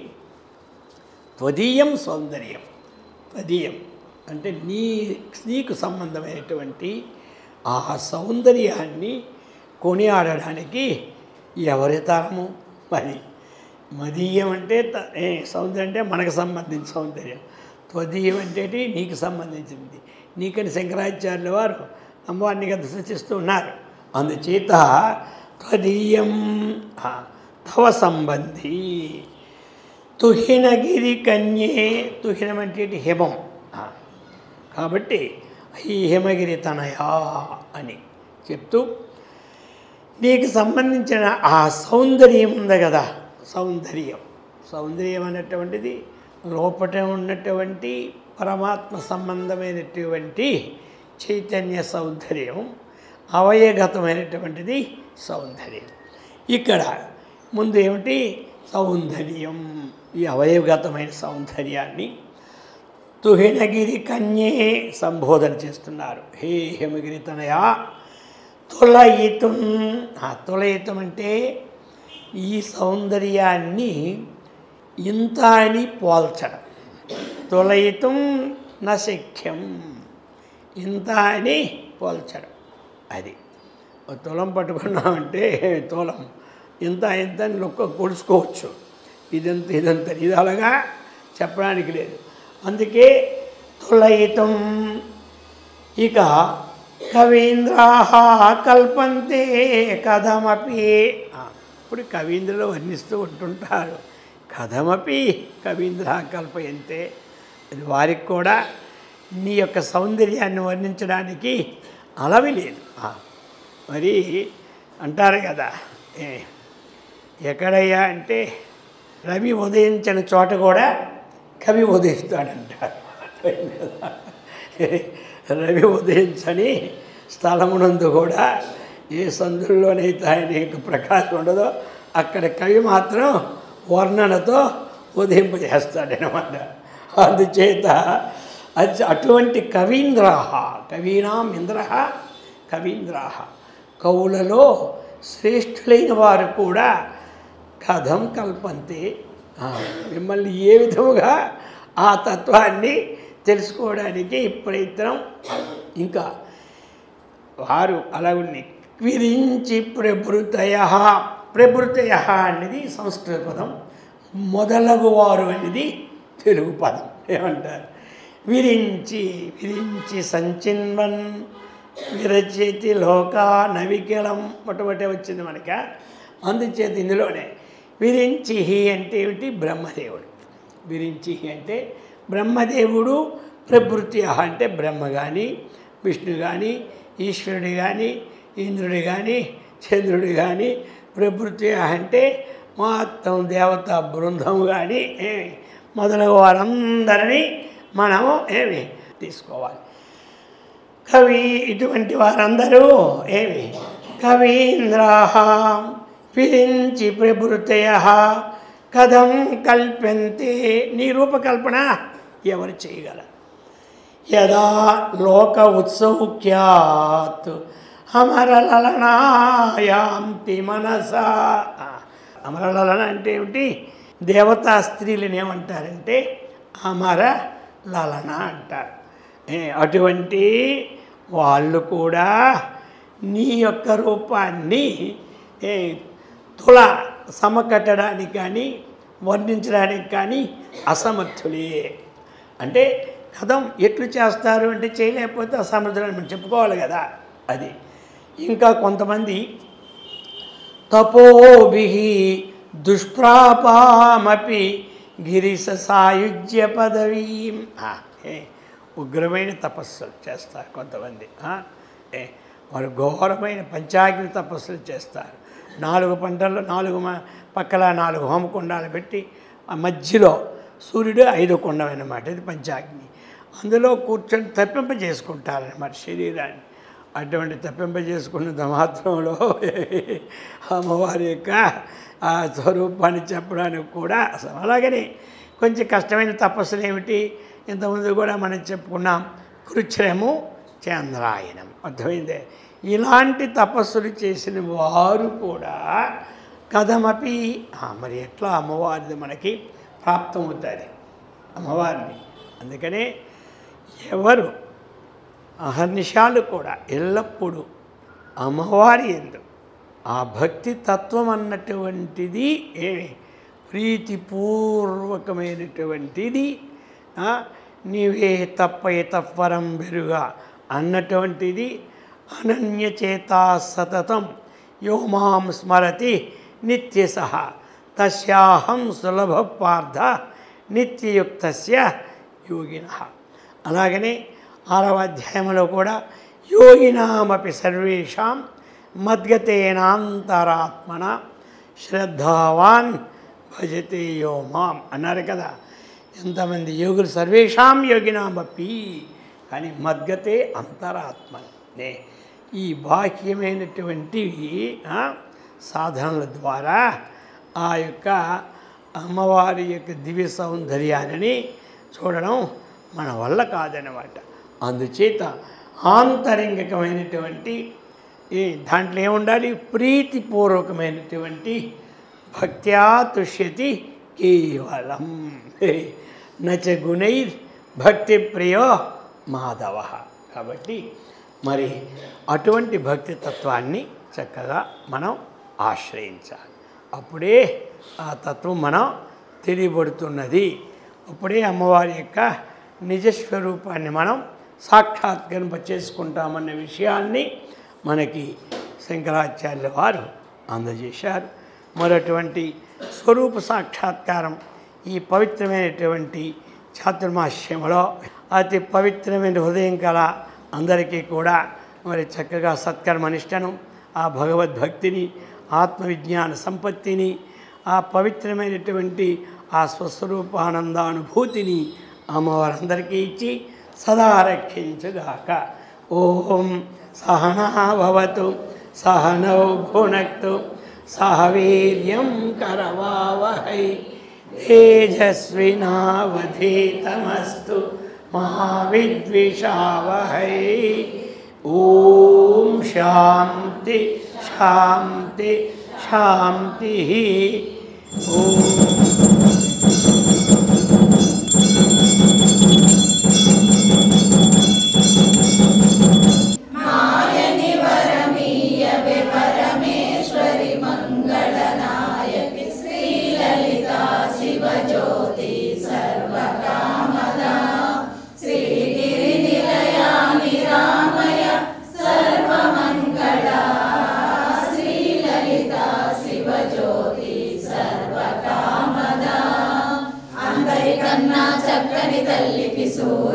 త్వదీయం సౌందర్యం త్వదీయం అంటే నీ నీకు సంబంధమైనటువంటి ఆ సౌందర్యాన్ని కొనియాడడానికి ఎవరి తరము మరి మదీయం అంటే త- ఏ సౌందర్యం అంటే మనకు సంబంధించిన సౌందర్యం త్వదీయం అంటే నీకు సంబంధించింది నీకని శంకరాచార్యుల వారు అమ్మవారిని కదా సూచిస్తూ ఉన్నారు అందుచేత త్వదీయం ఆ, తవ సంబంధి తుహినగిరి కన్యే తుహినం అంటే హిమం ఆ, కాబట్టి ఈ హిమగిరి తనయా అని చెప్తూ నీకు సంబంధించిన ఆ సౌందర్యం ఉంది కదా సౌందర్యం సౌందర్యం అనేటువంటిది లోపట ఉన్నటువంటి పరమాత్మ సంబంధమైనటువంటి చైతన్య సౌందర్యం అవయగతమైనటువంటిది సౌందర్యం ఇక్కడ ముందు ఏమిటి సౌందర్యం ఈ అవయవగతమైన సౌందర్యాన్ని తుహినగిరి కన్యే సంబోధన చేస్తున్నారు హే హిమగిరి తనయా తులయితం ఆ తులయితం అంటే ఈ సౌందర్యాన్ని ఇంత అని పోల్చడం తులయితం నశక్యం ఇంత అని పోల్చడం అది ఒక తులం పట్టుకున్నామంటే తులం ఇంత ఇంత అని లొక్క కొలుసుకోవచ్చు ఇదంత ఇదంత ఇది అలాగా చెప్పడానికి లేదు అందుకే తులయితం ఇక కవీంద్రా కల్పంతే కథమపి ఆ, ఇప్పుడు కవీంద్రులు వర్ణిస్తూ ఉంటుంటారు కథమపి కవీంద్ర కల్పయంతే అది వారికి కూడా నీ యొక్క సౌందర్యాన్ని వర్ణించడానికి అలవి లేదు ఆ, మరి అంటారు కదా ఏ ఎక్కడయ్యా అంటే రవి ఉదయించిన చోట కూడా కవి ఉదయిస్తాడంటారు రవి ఉదయించని స్థలమునందు కూడా ఏ సందుల్లోనైతే ఆయన యొక్క ప్రకాశం ఉండదో అక్కడ కవి మాత్రం వర్ణనతో ఉదయింపజేస్తాడనమాట అందుచేత అది అటువంటి కవీంద్రాహ కవీనాం ఇంద్ర కవీంద్రాహ కవులలో శ్రేష్ఠులైన వారు కూడా కథం కల్పంతే ఆ, మిమ్మల్ని ఏ విధముగా ఆ తత్వాన్ని తెలుసుకోవడానికి ప్రయత్నం ఇంకా వారు అలాగుని విరించి ప్రభృతయ ప్రభృతయ అనేది సంస్కృత పదం మొదలగు వారు అనేది తెలుగు పదం ఏమంటారు విరించి విరించి సంచిన్వన్ విరచేతి లోకా నవికలం మొట్టమొదటి వచ్చింది మనక అందుచేత ఇందులోనే విరించి అంటే ఏమిటి బ్రహ్మదేవుడు విరించి అంటే బ్రహ్మదేవుడు ప్రభృతి అంటే బ్రహ్మ కానీ విష్ణు కానీ ఈశ్వరుడు కానీ ఇంద్రుడు కానీ చంద్రుడు కానీ ప్రభృతి అంటే మొత్తం దేవత బృందం కానీ ఏమి మొదలగు వారందరినీ మనము ఏమి తీసుకోవాలి కవి ఇటువంటి వారందరూ ఏమి కవీంద్రా విరించి ప్రభృతయ కథం కల్పంతే నీ రూపకల్పన ఎవరు చేయగలరు యదా లోక ఉత్సౌక్యాత్ అమరలలనాయాంతి మనస అమరలలన అంటే ఏమిటి దేవతా స్త్రీలను ఏమంటారంటే అమర లలన అంటారు ఏ, అటువంటి వాళ్ళు కూడా నీ యొక్క రూపాన్ని ఏ, తుల సమకట్టడానికి కానీ వర్ణించడానికి కానీ అసమర్థులే అంటే కథం ఎట్లు చేస్తారు అంటే చేయలేకపోతే అసమర్థులని మనం చెప్పుకోవాలి కదా అది ఇంకా కొంతమంది తపోభి దుష్ప్రాపామపి గిరిస సాయుజ్య పదవీం ఆ, ఏ, ఉగ్రమైన తపస్సులు చేస్తారు కొంతమంది ఆ, ఏ, వారు ఘోరమైన పంచాగ్ని తపస్సులు చేస్తారు నాలుగు పంటల్లో నాలుగు మ- పక్కల నాలుగు హోమకుండాలు పెట్టి ఆ మధ్యలో సూర్యుడు ఐదో కొండం అన్నమాట ఇది పంచాగ్ని అందులో కూర్చొని తప్పింప చేసుకుంటారన్నమాట శరీరాన్ని అటువంటి తప్పింప చేసుకున్నంత మాత్రంలో అమ్మవారి యొక్క ఆ స్వరూపాన్ని చెప్పడానికి కూడా అసలు అలాగని కొంచెం కష్టమైన తపస్సులు ఏమిటి ఇంతకుముందు కూడా మనం చెప్పుకున్నాం కృచ్ఛ్రము చంద్రాయనం అర్థమైందే ఇలాంటి తపస్సులు చేసిన వారు కూడా కథమపి ఆ, మరి ఎట్లా అమ్మవారిది మనకి ప్రాప్తమవుతుంది అమ్మవారిని అందుకనే ఎవరు అహర్నిశాలు కూడా ఎల్లప్పుడూ అమ్మవారి ఎందు ఆ భక్తి తత్వం అన్నటువంటిది ఏమి ప్రీతిపూర్వకమైనటువంటిది ఆ, నీవే తప్పే తప్పరం బెరుగా అన్నటువంటిది అనన్యచేతా సతతం యో మాం స్మరతి నిత్యస తస్యాహం సులభ పార్థ నిత్యయుక్తస్య యోగిన అలాగనే ఆరవ అధ్యాయంలో కూడా యోగినామపి సర్వేషాం మద్గతేనాంతరాత్మన శ్రద్ధావాన్ భజతే యో మాం అన్నారు కదా ఎంతమంది యోగులు సర్వేషాం యోగినామపి కానీ మద్గతే అంతరాత్మనే ఈ బాహ్యమైనటువంటివి ఆ, సాధనల ద్వారా ఆ యొక్క అమ్మవారి యొక్క దివ్య సౌందర్యాన్ని చూడడం మన వల్ల కాదనమాట అందుచేత ఆంతరంగికమైనటువంటి ఈ దాంట్లో ఏముండాలి ప్రీతిపూర్వకమైనటువంటి భక్త్యా తుష్యతి కేవలం నచ గుణైర్ భక్తి ప్రియో మాధవ కాబట్టి మరి అటువంటి భక్తి తత్వాన్ని చక్కగా మనం ఆశ్రయించాలి అప్పుడే ఆ తత్వం మనం తెలియబడుతున్నది అప్పుడే అమ్మవారి యొక్క నిజస్వరూపాన్ని మనం సాక్షాత్కరింప చేసుకుంటామన్న విషయాన్ని మనకి శంకరాచార్యుల వారు అందజేశారు మరటువంటి స్వరూప సాక్షాత్కారం ఈ పవిత్రమైనటువంటి చాతుర్మాస్యంలో అతి పవిత్రమైన హృదయం కల అందరికీ కూడా మరి చక్కగా సత్కర్మనిష్టను ఆ భగవద్భక్తిని ఆత్మవిజ్ఞాన సంపత్తిని ఆ పవిత్రమైనటువంటి ఆ స్వస్వరూపానందానుభూతిని అమ్మవారందరికీ ఇచ్చి సదా రక్షించుగాక ఓం సహనాభవతు సహనౌ భునక్తు సహ వీర్యం కరవావహై తేజస్వినావధీతమస్తు మహావిద్విషావహై ఓం శాంతి శాంతి శాంతి ఓం అందరికన్నా చక్కని తల్లికి సూర్య